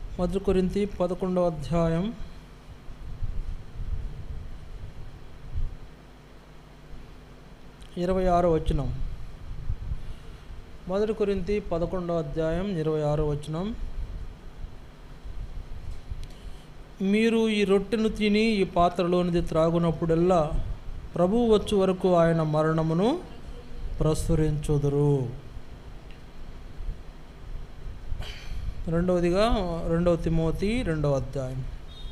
మొదటి కొరింతి పదకొండవ అధ్యాయం ఇరవై ఆరో వచనం మొదటి కొరింతి పదకొండవ అధ్యాయం ఇరవై ఆరో వచనం మీరు ఈ రొట్టెను తిని ఈ పాత్రలోనిది త్రాగునప్పుడల్లా ప్రభువు వచ్చు వరకు ఆయన మరణమును ప్రచురించుదురు రెండవదిగా రెండవ తిమోతి రెండవ అధ్యాయం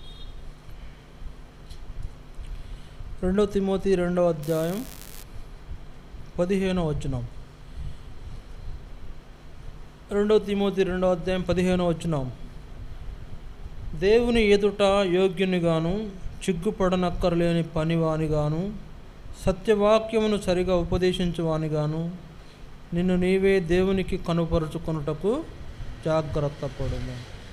రెండవ తిమోతి రెండవ అధ్యాయం పదిహేనో వచనం రెండవ తిమోతి రెండవ అధ్యాయం పదిహేనో వచనం దేవుని ఎదుట యోగ్యునిగాను చిగ్గుపడనక్కర్లేని పనివానిగాను సత్యవాక్యమును సరిగా ఉపదేశించువానిగాను నిన్ను నీవే దేవునికి కనుపరుచుకొనుటకు జాగ్రత్త పడుము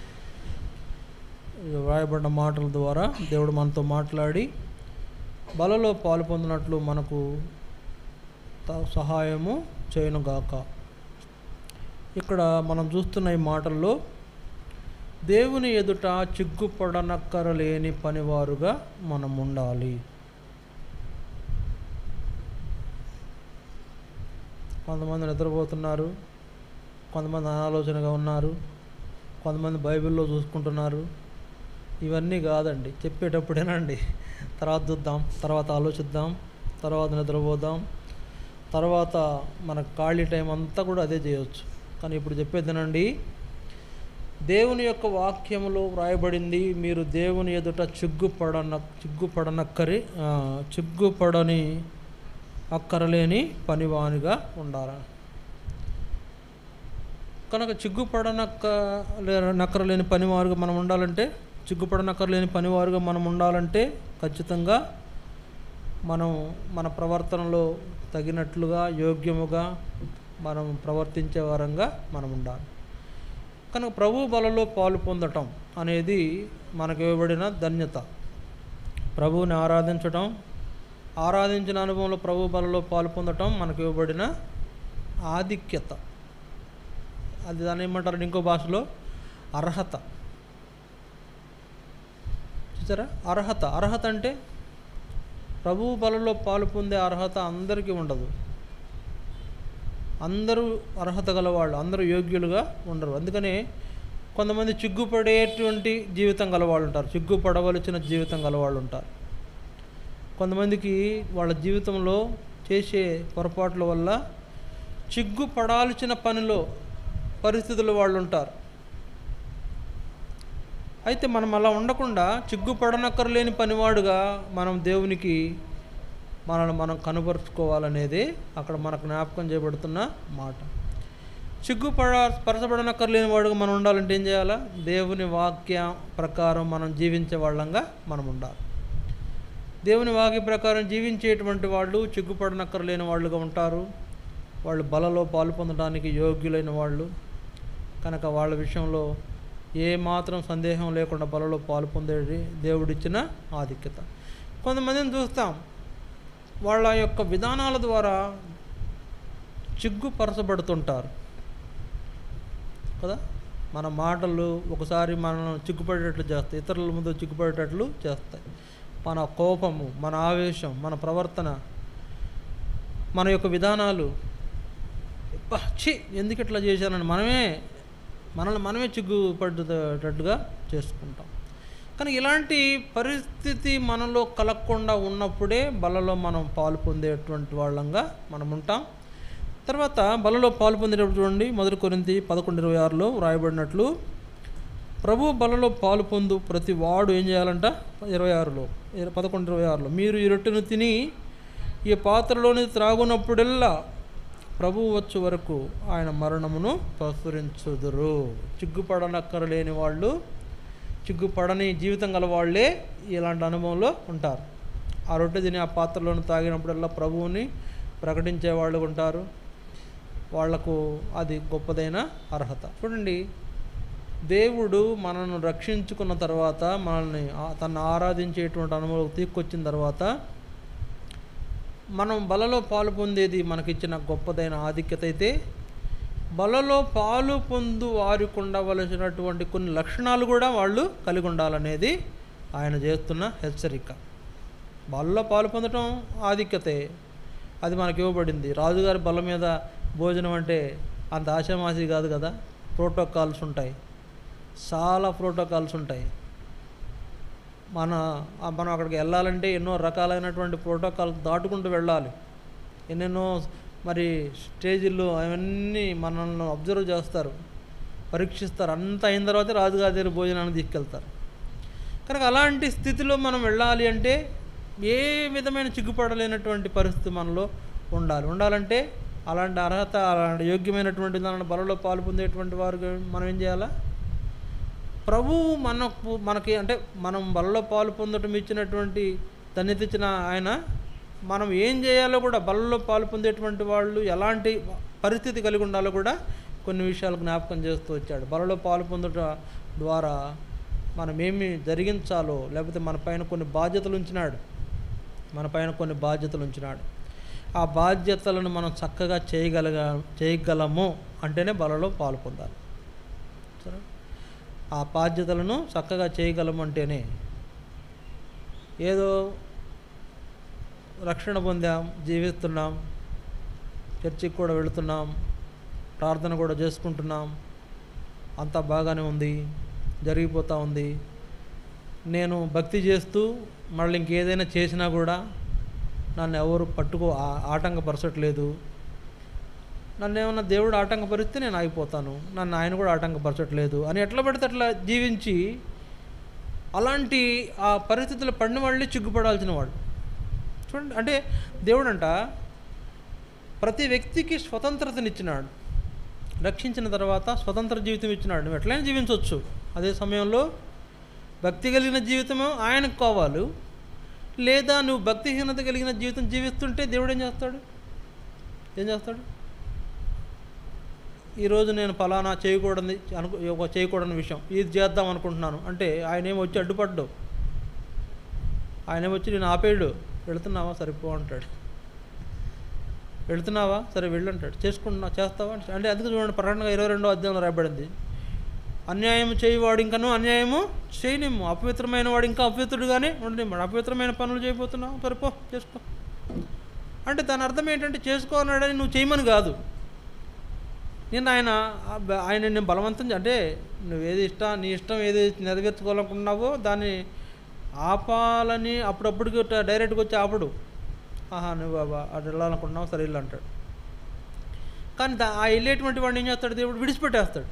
ఇది వ్రాయబడిన మాటల ద్వారా దేవుడు మనతో మాట్లాడి బలలో పాలు పొందినట్లు మనకు త- సహాయము చేయనుగాక ఇక్కడ మనం చూస్తున్న ఈ మాటల్లో దేవుని ఎదుట చిగ్గుపడనక్కరలేని పనివారుగా మనం ఉండాలి కొంతమంది నిద్రపోతున్నారు కొంతమంది అనాలోచనగా ఉన్నారు కొంతమంది బైబిల్లో చూసుకుంటున్నారు ఇవన్నీ కాదండి చెప్పేటప్పుడేనండి తర్వాత చూద్దాం తర్వాత ఆలోచిద్దాం తర్వాత నిద్రపోదాం తర్వాత మన ఖాళీ టైం అంతా కూడా అదే చేయొచ్చు కానీ ఇప్పుడు చెప్పేదేనండి దేవుని యొక్క వాక్యములో వ్రాయబడింది మీరు దేవుని ఎదుట చిగ్గుపడన చిగ్గుపడనక్కరి ఆ, చిగ్గుపడని అక్కరలేని పనివానిగా ఉండాలి కనుక చిగ్గుపడనక్క లే- నక్కరలేని పనివారుగా మనం ఉండాలంటే చిగ్గుపడనక్కరలేని పనివారుగా మనం ఉండాలంటే ఖచ్చితంగా మనం మన ప్రవర్తనలో తగినట్లుగా యోగ్యముగా మనం ప్రవర్తించే వారంగా మనం ఉండాలి కనుక ప్రభు బలలో పాలు పొందటం అనేది మనకు ఇవ్వబడిన ధన్యత ప్రభువుని ఆరాధించటం ఆరాధించిన అనుభవంలో ప్రభు బలలో పాలు పొందటం మనకు ఇవ్వబడిన ఆధిక్యత అది దాన్ని ఏమంటారు ఇంకో భాషలో అర్హత చూసారా అర్హత అర్హత అంటే ప్రభు బలలో పాలు పొందే అర్హత అందరికీ ఉండదు అందరూ అర్హత గలవాళ్ళు అందరూ యోగ్యులుగా ఉండరు అందుకనే కొంతమంది చిగ్గుపడేటువంటి జీవితం గలవాళ్ళు ఉంటారు చిగ్గుపడవలసిన జీవితం గలవాళ్ళు ఉంటారు కొంతమందికి వాళ్ళ జీవితంలో చేసే పొరపాట్ల వల్ల చిగ్గుపడాల్సిన పనిలో పరిస్థితులు వాళ్ళు ఉంటారు అయితే మనం అలా ఉండకుండా చిగ్గుపడనక్కర్లేని పనివాడుగా మనం దేవునికి మనల్ని మనం కనుపరుచుకోవాలనేది అక్కడ మనకు జ్ఞాపకం చేయబడుతున్న మాట చిగ్గుపడ పరచబడనక్కర్లేని వాడుగా మనం ఉండాలంటే ఏం చేయాలా దేవుని వాక్య ప్రకారం మనం జీవించే వాళ్ళంగా మనం ఉండాలి దేవుని వాక్య ప్రకారం జీవించేటువంటి వాళ్ళు చిగ్గుపడనక్కర్లేని వాళ్ళుగా ఉంటారు వాళ్ళు బలలో పాలు పొందడానికి యోగ్యులైన వాళ్ళు కనుక వాళ్ళ విషయంలో ఏ మాత్రం సందేహం లేకుండా బలలో పాలు పొందేది దేవుడిచ్చిన ఆధిక్యత కొంతమందిని చూస్తాం వాళ్ళ యొక్క విధానాల ద్వారా చిగ్గుపరచబడుతుంటారు కదా మన మాటలు ఒకసారి మనం చిగ్గుపడేటట్లు చేస్తాయి ఇతరుల ముందు చిగ్గుపడేటట్లు చేస్తాయి మన కోపము మన ఆవేశం మన ప్రవర్తన మన యొక్క విధానాలు "అబ్బా, ఛీ ఎందుకు ఇట్లా చేశానని మనమే మనల్ని మనమే చిగ్గుపడ్డేటట్టుగా చేసుకుంటాం కానీ ఇలాంటి పరిస్థితి మనలో కలగకుండా ఉన్నప్పుడే బలలో మనం పాలు పొందేటువంటి వాళ్ళంగా మనం ఉంటాం తర్వాత బలలో పాలు పొందేటప్పుడు చూడండి మొదటి కొరింతి పదకొండు ఇరవై ఆరులో వ్రాయబడినట్లు ప్రభు బలలో పాలు పొందు ప్రతి వాడు ఏం చేయాలంట ఇరవై ఆరులో ఇర- పదకొండు ఇరవై ఆరులో మీరు ఈ రొట్టెను తిని ఈ పాత్రలోని త్రాగునప్పుడల్లా ప్రభు వచ్చు వరకు ఆయన మరణమును ప్రచురించుదురు చిగ్గుపడనక్కరలేని వాళ్ళు చిగ్గుపడని జీవితం గల వాళ్ళే ఇలాంటి అనుభవంలో ఉంటారు ఆ రొట్టె తిని ఆ పాత్రలోని తాగినప్పుడల్లా ప్రభువుని ప్రకటించే వాళ్ళు ఉంటారు వాళ్లకు అది గొప్పదైన అర్హత చూడండి దేవుడు మనను రక్షించుకున్న తర్వాత మనల్ని ఆ- తను ఆరాధించేటువంటి అనుభవం తీసుకొచ్చిన తర్వాత మనం బలలో పాలు పొందేది మనకిచ్చిన గొప్పదైన ఆధిక్యత అయితే బలలో పాలు పొందు వారికి ఉండవలసినటువంటి కొన్ని లక్షణాలు కూడా వాళ్ళు కలిగి ఉండాలనేది ఆయన చేస్తున్న హెచ్చరిక బలలో పాలు పొందడం ఆధిక్యతే అది మనకి ఇవ్వబడింది రాజుగారి బల్ల మీద భోజనం అంటే అంత ఆశామాసి కాదు కదా ప్రోటోకాల్స్ ఉంటాయి చాలా ప్రోటోకాల్స్ ఉంటాయి మన ఆ మనం అక్కడికి వెళ్ళాలంటే ఎన్నో రకాలైనటువంటి ప్రోటోకాల్ దాటుకుంటూ వెళ్ళాలి ఎన్నెన్నో మరి స్టేజీల్లో అవన్నీ మనల్ని అబ్జర్వ్ చేస్తారు పరీక్షిస్తారు అంతా అయిన తర్వాత రాజుగారి దగ్గర భోజనానికి తీసుకెళ్తారు కనుక అలాంటి స్థితిలో మనం వెళ్ళాలి అంటే ఏ విధమైన చిగ్గుపడలేనటువంటి పరిస్థితి మనలో ఉండాలి ఉండాలంటే అలాంటి అర్హత అలాంటి యోగ్యమైనటువంటి దాని బలలో పాలు పొందేటువంటి వారు మనం ఏం చేయాలా ప్రభువు మనకు మనకి అంటే మనం బలలో పాలు పొందటం ఇచ్చినటువంటి ధన్యత ఇచ్చిన ఆయన మనం ఏం చేయాలో కూడా బలలో పాలు పొందేటువంటి వాళ్ళు ఎలాంటి పరిస్థితి కలిగి ఉండాలో కూడా కొన్ని విషయాలు జ్ఞాపకం చేస్తూ వచ్చాడు బలలో పాలు పొందట ద్వారా మనం ఏమి జరిగించాలో లేకపోతే మన పైన కొన్ని బాధ్యతలు ఉంచినాడు మన పైన కొన్ని బాధ్యతలు ఉంచినాడు ఆ బాధ్యతలను మనం చక్కగా చేయగలగ చేయగలము అంటేనే బలలో పాలు పొందాలి సరే ఆ బాధ్యతలను చక్కగా చేయగలము అంటేనే ఏదో రక్షణ పొందాం జీవిస్తున్నాం చర్చికి కూడా వెళుతున్నాం ప్రార్థన కూడా చేసుకుంటున్నాం అంతా బాగానే ఉంది జరిగిపోతూ ఉంది నేను భక్తి చేస్తూ మళ్ళీ ఇంకేదైనా చేసినా కూడా నన్ను ఎవరు పట్టుకో ఆ- ఆటంకపరచట్లేదు నన్ను ఏమన్నా దేవుడు ఆటంకపరిస్తే నేను ఆగిపోతాను నన్ను ఆయన కూడా ఆటంకపరచట్లేదు అని ఎట్లా పడితే అట్లా జీవించి అలాంటి ఆ పరిస్థితులు పడిన వాళ్ళే చిగ్గుపడాల్సిన వాడు చూడండి అంటే దేవుడు అంట ప్రతి వ్యక్తికి స్వతంత్రతనిచ్చినాడు రక్షించిన తర్వాత స్వతంత్ర జీవితం ఇచ్చినాడు నువ్వు ఎట్లయినా జీవించవచ్చు అదే సమయంలో భక్తి కలిగిన జీవితము ఆయనకు కావాలి లేదా నువ్వు భక్తిహీనత కలిగిన జీవితం జీవిస్తుంటే దేవుడు ఏం చేస్తాడు ఏం చేస్తాడు ఈరోజు నేను ఫలానా చేయకూడని అనుకు ఒక చేయకూడని విషయం ఇది చేద్దాం అనుకుంటున్నాను అంటే ఆయన ఏమో వచ్చి అడ్డుపడ్డు ఆయన ఏమో వచ్చి నేను ఆపేయడు వెళుతున్నావా సరిపో అంటాడు వెళుతున్నావా సరే వెళ్ళు అంటాడు చేసుకుంటున్నా చేస్తావా అంటే అంటే అందుకు చూడండి ప్రకటనగా ఇరవై రెండో అధ్యాయంలో రాయబడింది అన్యాయం చేయవాడు ఇంకను అన్యాయము చేయనిమ్ము అపవిత్రమైన వాడు ఇంకా అపవిత్రుడుగానే ఉండనిమ్మాడు అపవిత్రమైన పనులు చేయబోతున్నావు సరిపో చేసుకో అంటే దాని అర్థం ఏంటంటే చేసుకోనాడని నువ్వు చేయమని కాదు నేను ఆయన ఆ బ- ఆయన నేను బలవంతం చే- అంటే నువ్వేది ఇష్టం నీ ఇష్టం ఏది నెరవేర్చుకోవాలనుకున్నావో దాన్ని ఆపాలని అప్పుడప్పుడుకి ఇట్లా డైరెక్ట్గా వచ్చి ఆపడు ఆహా నువ్వు బాబా అటు వెళ్ళాలనుకుంటున్నావు సరే ఇల్లు అంటాడు కానీ దా ఆ వెళ్ళేటువంటి వాడిని ఏం చేస్తాడు దేవుడు విడిచిపెట్టేస్తాడు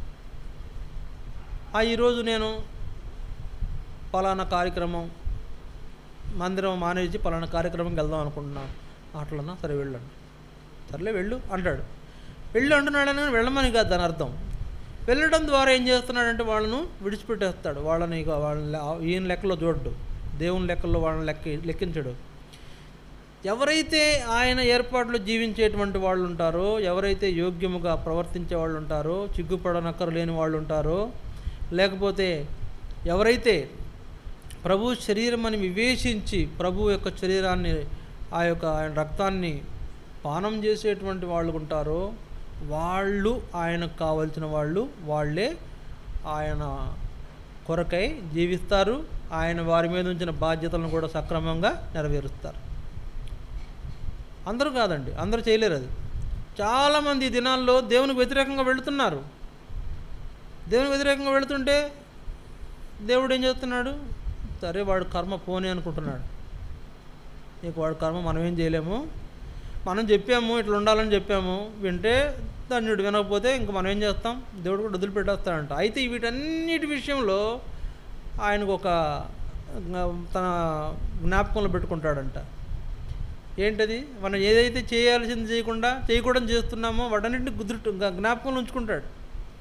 ఆ ఈరోజు నేను పలానా కార్యక్రమం మందిరం మానేసి పలానా కార్యక్రమంకి వెళ్దాం అనుకుంటున్నాను అట్లన్నా సరే వెళ్ళండి సర్లే వెళ్ళు అంటాడు వెళ్ళు అంటున్నాడని వెళ్ళమని కాదు దాని అర్థం వెళ్ళడం ద్వారా ఏం చేస్తున్నాడంటే వాళ్ళను విడిచిపెట్టేస్తాడు వాళ్ళని ఇక వాళ్ళని లె- ఈయన లెక్కలో చూడడు దేవుని లెక్కల్లో వాళ్ళని లెక్క లెక్కించడు ఎవరైతే ఆయన ఏర్పాట్లు జీవించేటువంటి వాళ్ళు ఉంటారో ఎవరైతే యోగ్యముగా ప్రవర్తించే వాళ్ళు ఉంటారో చిగ్గుపడనక్కర లేని వాళ్ళు ఉంటారో లేకపోతే ఎవరైతే ప్రభు శరీరం అని వివేచించి ప్రభు యొక్క శరీరాన్ని ఆ యొక్క ఆయన రక్తాన్ని పానం చేసేటువంటి వాళ్ళు ఉంటారో వాళ్ళు ఆయనకు కావలసిన వాళ్ళు వాళ్ళే ఆయన కొరకై జీవిస్తారు ఆయన వారి మీద ఉంచిన బాధ్యతలను కూడా సక్రమంగా నెరవేరుస్తారు అందరూ కాదండి అందరూ చేయలేరు అది చాలామంది ఈ దినాల్లో దేవునికి వ్యతిరేకంగా వెళుతున్నారు దేవునికి వ్యతిరేకంగా వెళుతుంటే దేవుడు ఏం చేస్తున్నాడు సరే వాడు కర్మ పోనీ అనుకుంటున్నాడు నీకు వాడు కర్మ మనం ఏం చేయలేము మనం చెప్పాము ఇట్లా ఉండాలని చెప్పాము వింటే ధన్యుడు వినకపోతే ఇంక మనం ఏం చేస్తాం దేవుడు కూడా వదిలిపెట్టేస్తాడంట అయితే వీటన్నిటి విషయంలో ఆయనకు ఒక జ్ఞా- తన జ్ఞాపకంలో పెట్టుకుంటాడంట ఏంటది మనం ఏదైతే చేయాల్సింది చేయకుండా చేయకూడదు చేస్తున్నామో వాటన్నింటిని గుర్తు జ్ఞాపకంలో ఉంచుకుంటాడు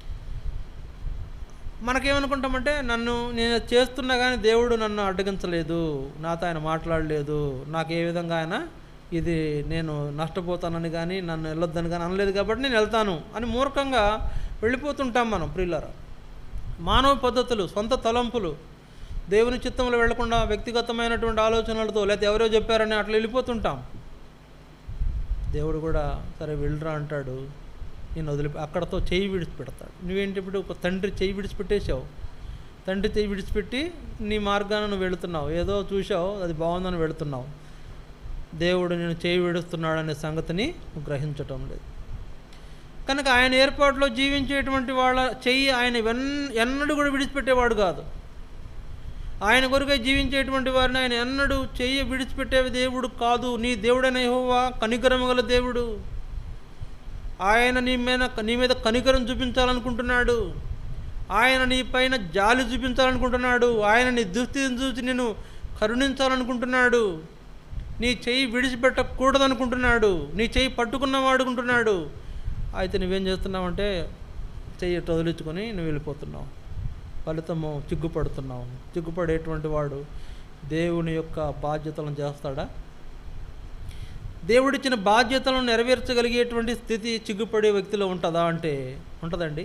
మనకేమనుకుంటామంటే నన్ను నేను అది చేస్తున్నా కానీ దేవుడు నన్ను అడ్డగించలేదు నాతో ఆయన మాట్లాడలేదు నాకు ఏ విధంగా ఆయన ఇది నేను నష్టపోతానని కానీ నన్ను వెళ్ళొద్దని కానీ అనలేదు కాబట్టి నేను వెళ్తాను అని మూర్ఖంగా వెళ్ళిపోతుంటాం మనం ప్రియులరా మానవ పద్ధతులు సొంత తలంపులు దేవుని చిత్తంలో వెళ్లకుండా వ్యక్తిగతమైనటువంటి ఆలోచనలతో లేకపోతే ఎవరో చెప్పారని అట్లా వెళ్ళిపోతుంటాం దేవుడు కూడా సరే వెళ్ళరా అంటాడు నేను వదిలి అక్కడతో చేయి విడిచిపెడతాడు నువ్వేంటి ఇప్పుడు ఒక తండ్రి చేయి విడిచిపెట్టేశావు తండ్రి చేయి విడిచిపెట్టి నీ మార్గాన నువ్వు వెళుతున్నావు ఏదో చూసావు అది బాగుందని వెళుతున్నావు దేవుడు నేను చేయి విడుస్తున్నాడనే సంగతిని నువ్వు గ్రహించటం లేదు కనుక ఆయన ఏర్పాటులో జీవించేటువంటి వాళ్ళ చెయ్యి ఆయన వెన్ ఎన్నడూ కూడా విడిచిపెట్టేవాడు కాదు ఆయన కొరకై జీవించేటువంటి వారిని ఆయన ఎన్నడూ చెయ్యి విడిచిపెట్టే దేవుడు కాదు నీ దేవుడైన యెహోవా కనికరము గల దేవుడు ఆయన నీ మీద నీ మీద కనికరం చూపించాలనుకుంటున్నాడు ఆయన నీ పైన జాలి చూపించాలనుకుంటున్నాడు ఆయన నీ దుస్థితిని చూసి నేను కరుణించాలనుకుంటున్నాడు నీ చెయ్యి విడిచిపెట్టకూడదనుకుంటున్నాడు నీ చెయ్యి పట్టుకున్నవాడుకుంటున్నాడు అయితే నువ్వేం చేస్తున్నావంటే చెయ్యి వదిలించుకొని నువ్వు వెళ్ళిపోతున్నావు ఫలితము చిగ్గుపడుతున్నావు చిగ్గుపడేటువంటి వాడు దేవుని యొక్క బాధ్యతలను చేస్తాడా దేవుడిచ్చిన బాధ్యతలను నెరవేర్చగలిగేటువంటి స్థితి చిగ్గుపడే వ్యక్తిలో ఉంటుందా అంటే ఉంటుందండి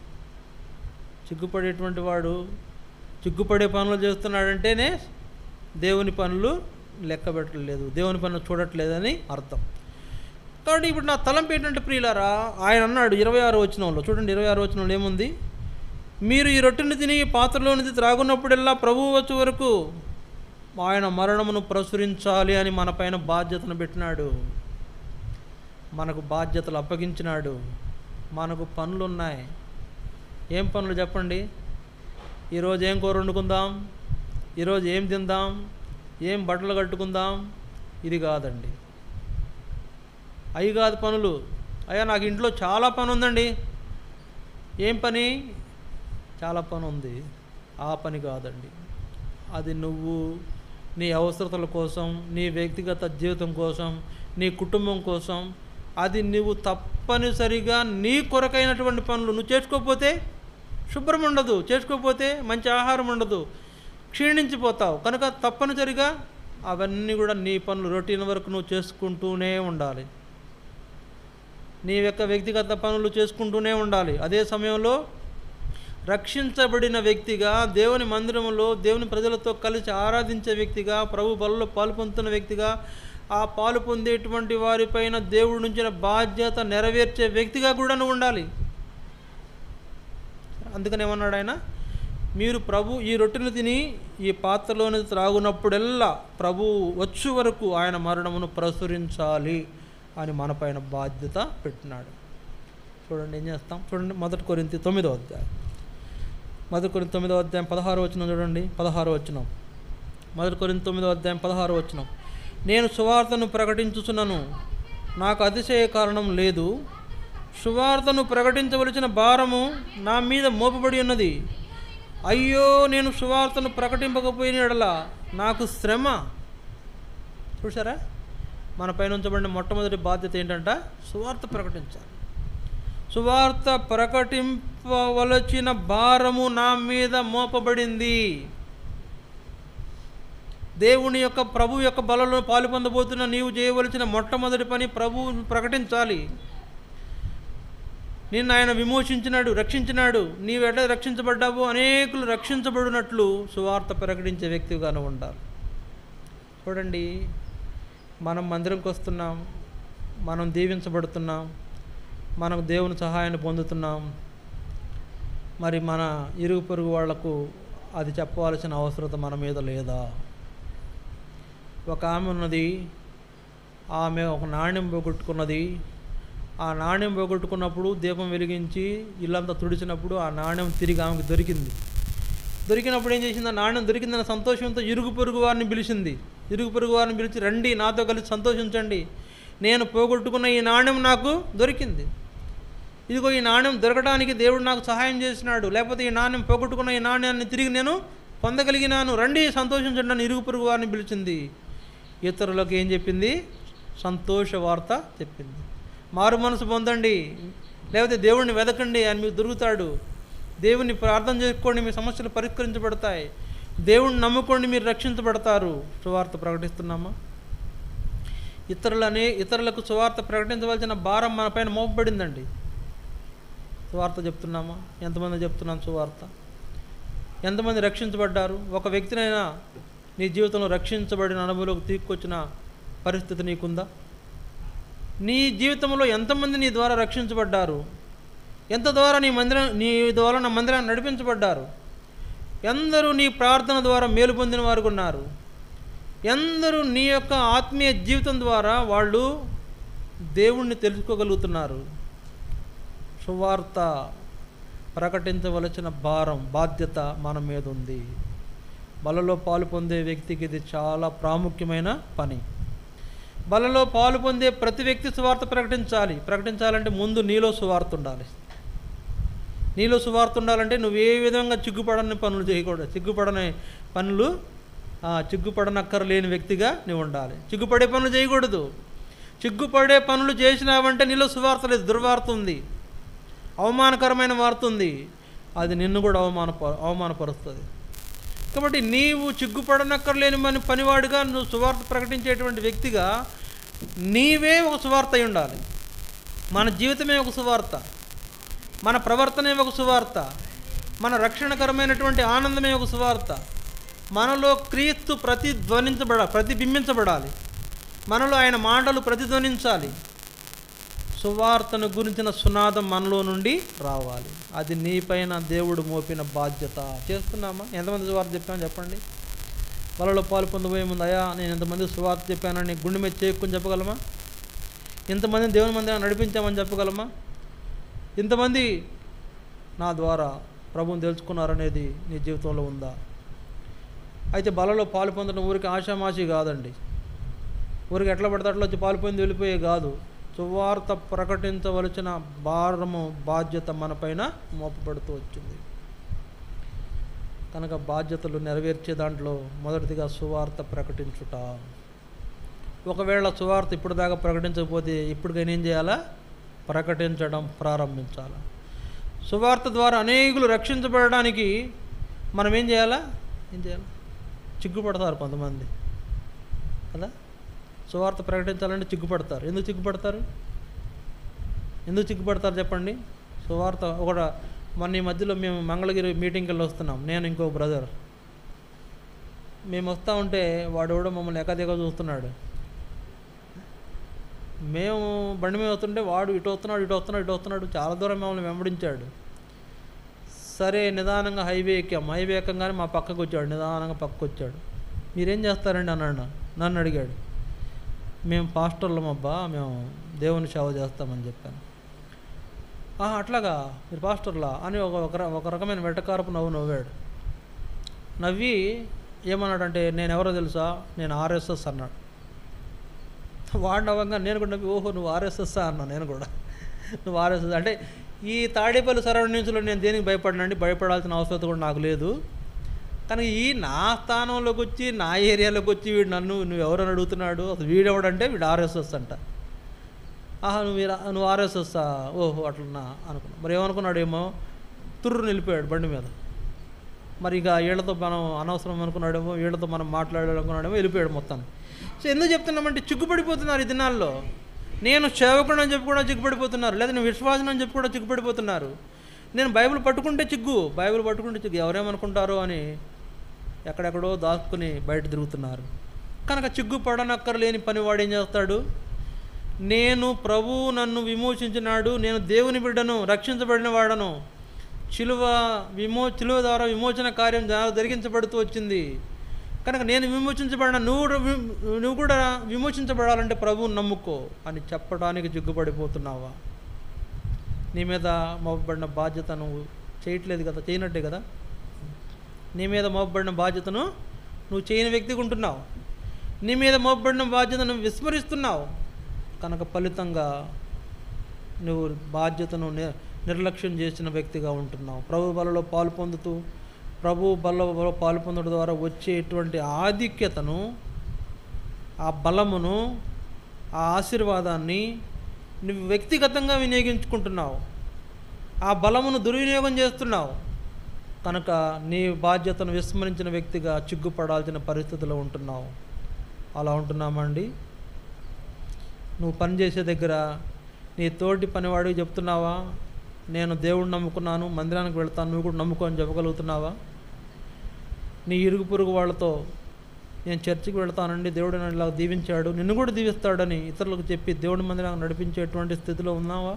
చిగ్గుపడేటువంటి వాడు చిగ్గుపడే పనులు చేస్తున్నాడంటేనే దేవుని పనులు లెక్క పెట్టలేదు దేవుని పనులు చూడట్లేదని అర్థం కాబట్టి ఇప్పుడు నా తలంపు ఏంటంటే ప్రియులారా ఆయన అన్నాడు ఇరవై ఆరు వచనంలో చూడండి ఇరవై ఆరు వచనంలో ఏముంది మీరు ఈ రొట్టెని తిని ఈ పాత్రలోనిది త్రాగున్నప్పుడల్లా ప్రభువు వచ్చే వరకు ఆయన మరణమును ప్రచురించాలి అని మన పైన బాధ్యతను పెట్టినాడు మనకు బాధ్యతలు అప్పగించినాడు మనకు పనులు ఉన్నాయి ఏం పనులు చెప్పండి ఈరోజు ఏం కూర వండుకుందాం ఈరోజు ఏం తిందాం ఏం బట్టలు కట్టుకుందాం ఇది కాదండి అవి కాదు పనులు అయ్యా నాకు ఇంట్లో చాలా పని ఉందండి ఏం పని చాలా పని ఉంది ఆ పని కాదండి అది నువ్వు నీ అవసరతల కోసం నీ వ్యక్తిగత జీవితం కోసం నీ కుటుంబం కోసం అది నువ్వు తప్పనిసరిగా నీ కొరకైనటువంటి పనులు నువ్వు చేసుకోకపోతే శుభ్రం ఉండదు చేసుకోకపోతే మంచి ఆహారం ఉండదు క్షీణించిపోతావు కనుక తప్పనిసరిగా అవన్నీ కూడా నీ పనులు రొటీన్ వరకు నువ్వు చేసుకుంటూనే ఉండాలి నీ యొక్క వ్యక్తిగత పనులు చేసుకుంటూనే ఉండాలి అదే సమయంలో రక్షించబడిన వ్యక్తిగా దేవుని మందిరంలో దేవుని ప్రజలతో కలిసి ఆరాధించే వ్యక్తిగా ప్రభు బలలో పాలు పొందుతున్న వ్యక్తిగా ఆ పాలు పొందేటువంటి వారిపైన దేవుడి నుంచిన బాధ్యత నెరవేర్చే వ్యక్తిగా కూడా నువ్వు ఉండాలి అందుకని ఏమన్నాడు ఆయన మీరు ప్రభు ఈ రొట్టెను తిని ఈ పాత్రలోని త్రాగునప్పుడెల్లా ప్రభు వచ్చు వరకు ఆయన మరణమును ప్రచురించాలి అని మనపైన బాధ్యత పెట్టినాడు చూడండి ఏం చేస్తాం చూడండి మొదటి కొరింతి తొమ్మిదో అధ్యాయం మొదటి కొరింత తొమ్మిదో అధ్యాయం పదహారు వచ్చిన చూడండి పదహారు వచ్చిన మొదటి కొరింత తొమ్మిదో అధ్యాయం పదహారు వచ్చిన నేను సువార్తను ప్రకటించుచున్నాను నాకు అతిశయ కారణం లేదు సువార్తను ప్రకటించవలసిన భారము నా మీద మోపబడి ఉన్నది అయ్యో నేను సువార్తను ప్రకటింపకపోయిన ఎడల నాకు శ్రమ చూసారా మన పైన ఉంచబడిన మొట్టమొదటి బాధ్యత ఏంటంట సువార్త ప్రకటించాలి సువార్త ప్రకటింపవలసిన భారము నా మీద మోపబడింది దేవుని యొక్క ప్రభు యొక్క బలలో పాలు పొందబోతున్న నీవు చేయవలసిన మొట్టమొదటి పని ప్రభు ప్రకటించాలి నిన్ను ఆయన విమోచించినాడు రక్షించినాడు నీవు ఎట్లా రక్షించబడ్డావు అనేకులు రక్షించబడినట్లు సువార్త ప్రకటించే వ్యక్తిగాను ఉండాలి చూడండి మనం మందిరంకి వస్తున్నాం మనం దీవించబడుతున్నాం మనం దేవుని సహాయాన్ని పొందుతున్నాం మరి మన ఇరుగు పొరుగు వాళ్లకు అది చెప్పవలసిన అవసరత మన మీద లేదా ఒక ఆమె ఉన్నది ఆమె ఒక నాణ్యం పోగొట్టుకున్నది ఆ నాణ్యం పోగొట్టుకున్నప్పుడు దీపం వెలిగించి ఇల్లంతా తుడిచినప్పుడు ఆ నాణ్యం తిరిగి ఆమెకు దొరికింది దొరికినప్పుడు ఏం చేసింది ఆ నాణ్యం దొరికిందన్న సంతోషంతో ఇరుగు పొరుగు వారిని పిలిచింది ఇరుగు పొరుగు వారిని పిలిచి రండి నాతో కలిసి సంతోషించండి నేను పోగొట్టుకున్న ఈ నాణ్యం నాకు దొరికింది ఇదిగో ఈ నాణ్యం దొరకడానికి దేవుడు నాకు సహాయం చేసినాడు లేకపోతే ఈ నాణ్యం పోగొట్టుకున్న ఈ నాణ్యాన్ని తిరిగి నేను పొందగలిగినాను రండి సంతోషించండి అని ఇరుగు పొరుగు వారిని పిలిచింది ఇతరులకు ఏం చెప్పింది సంతోష వార్త చెప్పింది మారు మనసు పొందండి లేకపోతే దేవుడిని వెదకండి అని మీకు దొరుకుతాడు దేవుని ప్రార్థన చేసుకోండి మీ సమస్యలు పరిష్కరించబడతాయి దేవుణ్ణి నమ్ముకోండి మీరు రక్షించబడతారు సువార్త ప్రకటిస్తున్నామా ఇతరులనే ఇతరులకు సువార్త ప్రకటించవలసిన భారం మన పైన మోపబడిందండి సువార్త చెప్తున్నామా ఎంతమంది చెప్తున్నాం సువార్త ఎంతమంది రక్షించబడ్డారు ఒక వ్యక్తినైనా నీ జీవితంలో రక్షించబడిన అనుభవంలోకి తీసుకొచ్చిన పరిస్థితి నీకుందా నీ జీవితంలో ఎంతమంది నీ ద్వారా రక్షించబడ్డారు ఎంత ద్వారా నీ మందిరం నీ ద్వారా నా మందిరాన్ని నడిపించబడ్డారు ఎందరూ నీ ప్రార్థన ద్వారా మేలు పొందిన వారు ఉన్నారు ఎందరూ నీ యొక్క ఆత్మీయ జీవితం ద్వారా వాళ్ళు దేవుణ్ణి తెలుసుకోగలుగుతున్నారు సువార్త ప్రకటించవలసిన భారం బాధ్యత మన మీద ఉంది బలలో పాలు పొందే వ్యక్తికి ఇది చాలా ప్రాముఖ్యమైన పని బలలో పాలు పొందే ప్రతి వ్యక్తి సువార్త ప్రకటించాలి ప్రకటించాలంటే ముందు నీలో సువార్త ఉండాలి నీలో సువార్త ఉండాలంటే నువ్వు ఏ విధంగా చిగ్గుపడని పనులు చేయకూడదు చిగ్గుపడని పనులు ఆ, చిగ్గుపడనక్కర్లేని వ్యక్తిగా నువ్వు ఉండాలి చిగ్గుపడే పనులు చేయకూడదు చిగ్గుపడే పనులు చేసినావంటే నీలో సువార్త లేదు దుర్వార్త ఉంది అవమానకరమైన వార్త ఉంది అది నిన్ను కూడా అవమాన అవమానపరుస్తుంది కాబట్టి నీవు చిగ్గుపడనక్కర్లేని మన పనివాడిగా నువ్వు సువార్త ప్రకటించేటువంటి వ్యక్తిగా నీవే ఒక సువార్త అయి ఉండాలి మన జీవితమే ఒక సువార్త మన ప్రవర్తనే ఒక సువార్త మన రక్షణకరమైనటువంటి ఆనందమే ఒక సువార్త మనలో క్రీస్తు ప్రతిధ్వనించబడ ప్రతిబింబించబడాలి మనలో ఆయన మాటలు ప్రతిధ్వనించాలి సువార్తను గురించిన సునాదం మనలో నుండి రావాలి అది నీపైన దేవుడు మోపిన బాధ్యత చేస్తున్నామా ఎంతమంది సువార్త చెప్పామో చెప్పండి వాళ్ళలో పాలు పొందబోయే ముందు అయ్యా నేను ఎంతమంది సువార్త చెప్పానని గుండె మీద చేయకుని చెప్పగలమా ఇంతమందిని దేవుని మందిరం నడిపించామని చెప్పగలమా ఇంతమంది నా ద్వారా ప్రభువుని తెలుసుకున్నారనేది నీ జీవితంలో ఉందా అయితే బలలో పాలు పొందడం ఊరికి ఆషామాషి కాదండి ఊరికి ఎట్లా పడితే అట్లా వచ్చి పాలు పొంది వెళ్ళిపోయే కాదు సువార్త ప్రకటించవలసిన భారము బాధ్యత మనపైన మోపబడుతూ వచ్చింది కనుక బాధ్యతలు నెరవేర్చే దాంట్లో మొదటిదిగా సువార్త ప్రకటించుట ఒకవేళ సువార్త ఇప్పుడు దాకా ప్రకటించకపోతే ఇప్పటికైనా ఏం చేయాలా ప్రకటించడం ప్రారంభించాలా సువార్త ద్వారా అనేకులు రక్షించబడడానికి మనం ఏం చేయాలా ఏం చేయాలి చిగ్గుపడతారు కొంతమంది కదా సువార్త ప్రకటించాలంటే చిగ్గుపడతారు ఎందుకు చిగ్గుపడతారు ఎందుకు చిగ్గుపడతారు చెప్పండి సువార్త ఒక మొన్న ఈ మధ్యలో మేము మంగళగిరి మీటింగ్కి వెళ్ళి వస్తున్నాం నేను ఇంకో బ్రదర్ మేము వస్తూ ఉంటే వాడు కూడా మమ్మల్ని ఎక్కదిగా చూస్తున్నాడు మేము బండి మీద వస్తుంటే వాడు ఇటు వస్తున్నాడు ఇటు వస్తున్నాడు ఇటు వస్తున్నాడు చాలా దూరం మమ్మల్ని వెంబడించాడు సరే నిదానంగా హైవే ఎక్కాం హైవే ఎక్కగానే మా పక్కకు వచ్చాడు నిదానంగా పక్కకు వచ్చాడు మీరేం చేస్తారండి అన్నాడు నన్ను అడిగాడు మేము పాస్టర్లం అబ్బా మేము దేవుని సేవ చేస్తామని చెప్పాను "ఆహా, అట్లాగా మీరు పాస్టర్లా అని ఒక ఒక ర- ఒక రకమైన వెటకారపు నవ్వు నవ్వాడు నవ్వి ఏమన్నాడంటే నేను ఎవరో తెలుసా నేను ఆర్ఎస్ఎస్ అన్నాడు వాడు నవ్వంగా నేను కూడా నవ్వి ఓహో నువ్వు ఆర్ఎస్ఎస్ అన్నా నేను కూడా నువ్వు ఆర్ఎస్ఎస్ అంటే ఈ తాడేపల్లి సరౌండింగ్స్లో నేను దేనికి భయపడినండి భయపడాల్సిన అవసరం కూడా నాకు లేదు కానీ ఈ నా స్థానంలోకి వచ్చి నా ఏరియాలోకి వచ్చి వీడు నన్ను నువ్వు ఎవరని అడుగుతున్నాడు అసలు వీడెవడంటే వీడు ఆర్ఎస్ఎస్ అంట ఆహా నువ్వు ఈ రా- నువ్వు ఆర్ఎస్ఎస్ ఓహో అట్లనా అనుకున్నా మరి ఏమనుకున్నాడు ఏమో తుర్రు నిలిపోయాడు బండి మీద మరి ఇక వీళ్ళతో మనం అనవసరం అనుకున్నాడేమో వీళ్ళతో మనం మాట్లాడాలనుకున్నాడేమో వెళ్ళిపోయాడు మొత్తం సో ఎందుకు చెప్తున్నామంటే చిక్కుపడిపోతున్నారు ఈ దినాల్లో నేను సేవకుడు అని చెప్పి కూడా చిక్కుపడిపోతున్నారు లేదా నేను విశ్వాసం అని చెప్పి కూడా చిక్కుపడిపోతున్నారు నేను బైబిల్ పట్టుకుంటే చిగ్గు బైబిల్ పట్టుకుంటే చిగ్గు ఎవరేమనుకుంటారో అని ఎక్కడెక్కడో దాక్కుని బయట తిరుగుతున్నారు కనుక చిగ్గు పడనక్కర్లేని పని వాడు ఏం చేస్తాడు నేను ప్రభువు నన్ను విమోచించినాడు నేను దేవుని బిడ్డను రక్షించబడిన వాడను చిలువ విమో చిలువ ద్వారా విమోచన కార్యం జా- జరిగించబడుతూ వచ్చింది కనుక నేను విమోచించబడిన నువ్వు కూడా వి- నువ్వు కూడా విమోచించబడాలంటే ప్రభువుని నమ్ముకో అని చెప్పడానికి చిగ్గుపడిపోతున్నావా నీ మీద మోపబడిన బాధ్యత నువ్వు చేయట్లేదు కదా చేయనట్టే కదా నీ మీద మోపబడిన బాధ్యతను నువ్వు చేయని వ్యక్తిగా ఉంటున్నావు నీ మీద మోపబడిన బాధ్యతను విస్మరిస్తున్నావు కనుక ఫలితంగా నువ్వు బాధ్యతను ని- నిర్లక్ష్యం చేసిన వ్యక్తిగా ఉంటున్నావు ప్రభు బలలో పాలు పొందుతూ ప్రభు బలలో పాలు పొందడం ద్వారా వచ్చేటువంటి ఆధిక్యతను ఆ బలమును ఆ ఆశీర్వాదాన్ని నువ్వు వ్యక్తిగతంగా వినియోగించుకుంటున్నావు ఆ బలమును దుర్వినియోగం చేస్తున్నావు కనుక నీ బాధ్యతను విస్మరించిన వ్యక్తిగా చిగ్గుపడాల్సిన పరిస్థితిలో ఉంటున్నావు అలా ఉంటున్నామండి నువ్వు పనిచేసే దగ్గర నీ తోటి పనివాడికి చెప్తున్నావా నేను దేవుడిని నమ్ముకున్నాను మందిరానికి వెళ్తాను నువ్వు కూడా నమ్ముకో అని చెప్పగలుగుతున్నావా నీ ఇరుగు పొరుగు వాళ్ళతో నేను చర్చికి వెళ్తానండి దేవుడు నన్ను ఇలా దీవించాడు నిన్ను కూడా దీవిస్తాడని ఇతరులకు చెప్పి దేవుడి మందిరం నడిపించేటువంటి స్థితిలో ఉన్నావా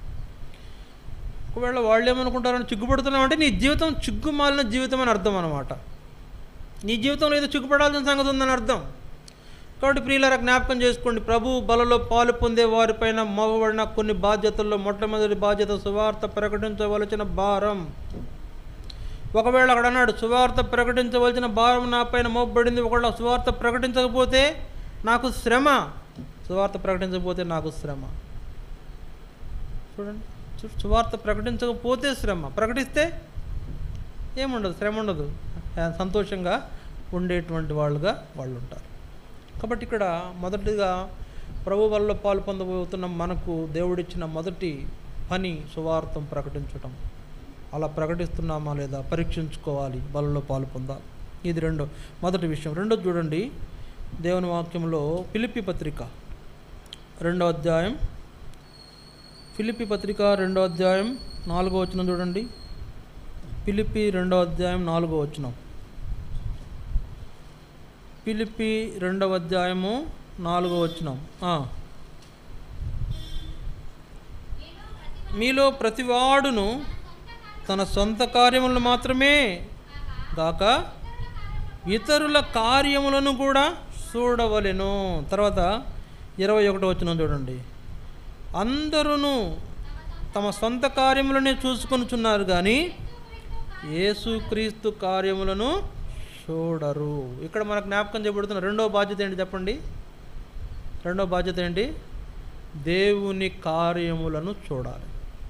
ఒకవేళ వాళ్ళు ఏమనుకుంటారని చిగ్గుపడుతున్నావు అంటే నీ జీవితం చిగ్గుమాలిన జీవితం అని అర్థం అనమాట నీ జీవితంలో ఏదో చిగ్గుపడాల్సిన సంగతి ఉందని అర్థం కాబట్టి ప్రియులారా జ్ఞాపకం చేసుకోండి ప్రభు బలలో పాలు పొందే వారిపైన మోగబడిన కొన్ని బాధ్యతల్లో మొట్టమొదటి బాధ్యత సువార్త ప్రకటించవలసిన భారం ఒకవేళ అక్కడ అన్నాడు సువార్త ప్రకటించవలసిన భారం నా పైన మోపబడింది ఒకవేళ సువార్త ప్రకటించకపోతే నాకు శ్రమ సువార్త ప్రకటించకపోతే నాకు శ్రమ చూడండి చూ- సువార్త ప్రకటించకపోతే శ్రమ ప్రకటిస్తే ఏముండదు శ్రమ ఉండదు ఆ, సంతోషంగా ఉండేటువంటి వాళ్ళుగా వాళ్ళు ఉంటారు కాబట్టి ఇక్కడ మొదటిగా ప్రభు వల్ల పాలు పొందబోతున్న మనకు దేవుడిచ్చిన మొదటి పని సువార్తం ప్రకటించటం అలా ప్రకటిస్తున్నామా లేదా పరీక్షించుకోవాలి బలలో పాలు పొందాలి ఇది రెండో మొదటి విషయం రెండో చూడండి దేవుని వాక్యంలో ఫిలిప్పి పత్రిక రెండో అధ్యాయం ఫిలిప్పి పత్రిక రెండో అధ్యాయం నాలుగో వచనం చూడండి ఫిలిప్పి రెండో అధ్యాయం నాలుగో వచనం ఫిలిప్పి రెండవ అధ్యాయము నాలుగో వచనం ఆ. మీలో ప్రతివాడును తన సొంత కార్యములను మాత్రమే గాక ఇతరుల కార్యములను కూడా చూడవలెను తర్వాత ఇరవై ఒకటో వచ్చిన చూడండి అందరూ తమ సొంత కార్యములనే చూసుకొనుచున్నారు కానీ యేసుక్రీస్తు కార్యములను చూడరు ఇక్కడ మనకు జ్ఞాపకం చేయబడుతున్న రెండో బాధ్యత ఏంటి చెప్పండి రెండో బాధ్యత ఏంటి దేవుని కార్యములను చూడాలి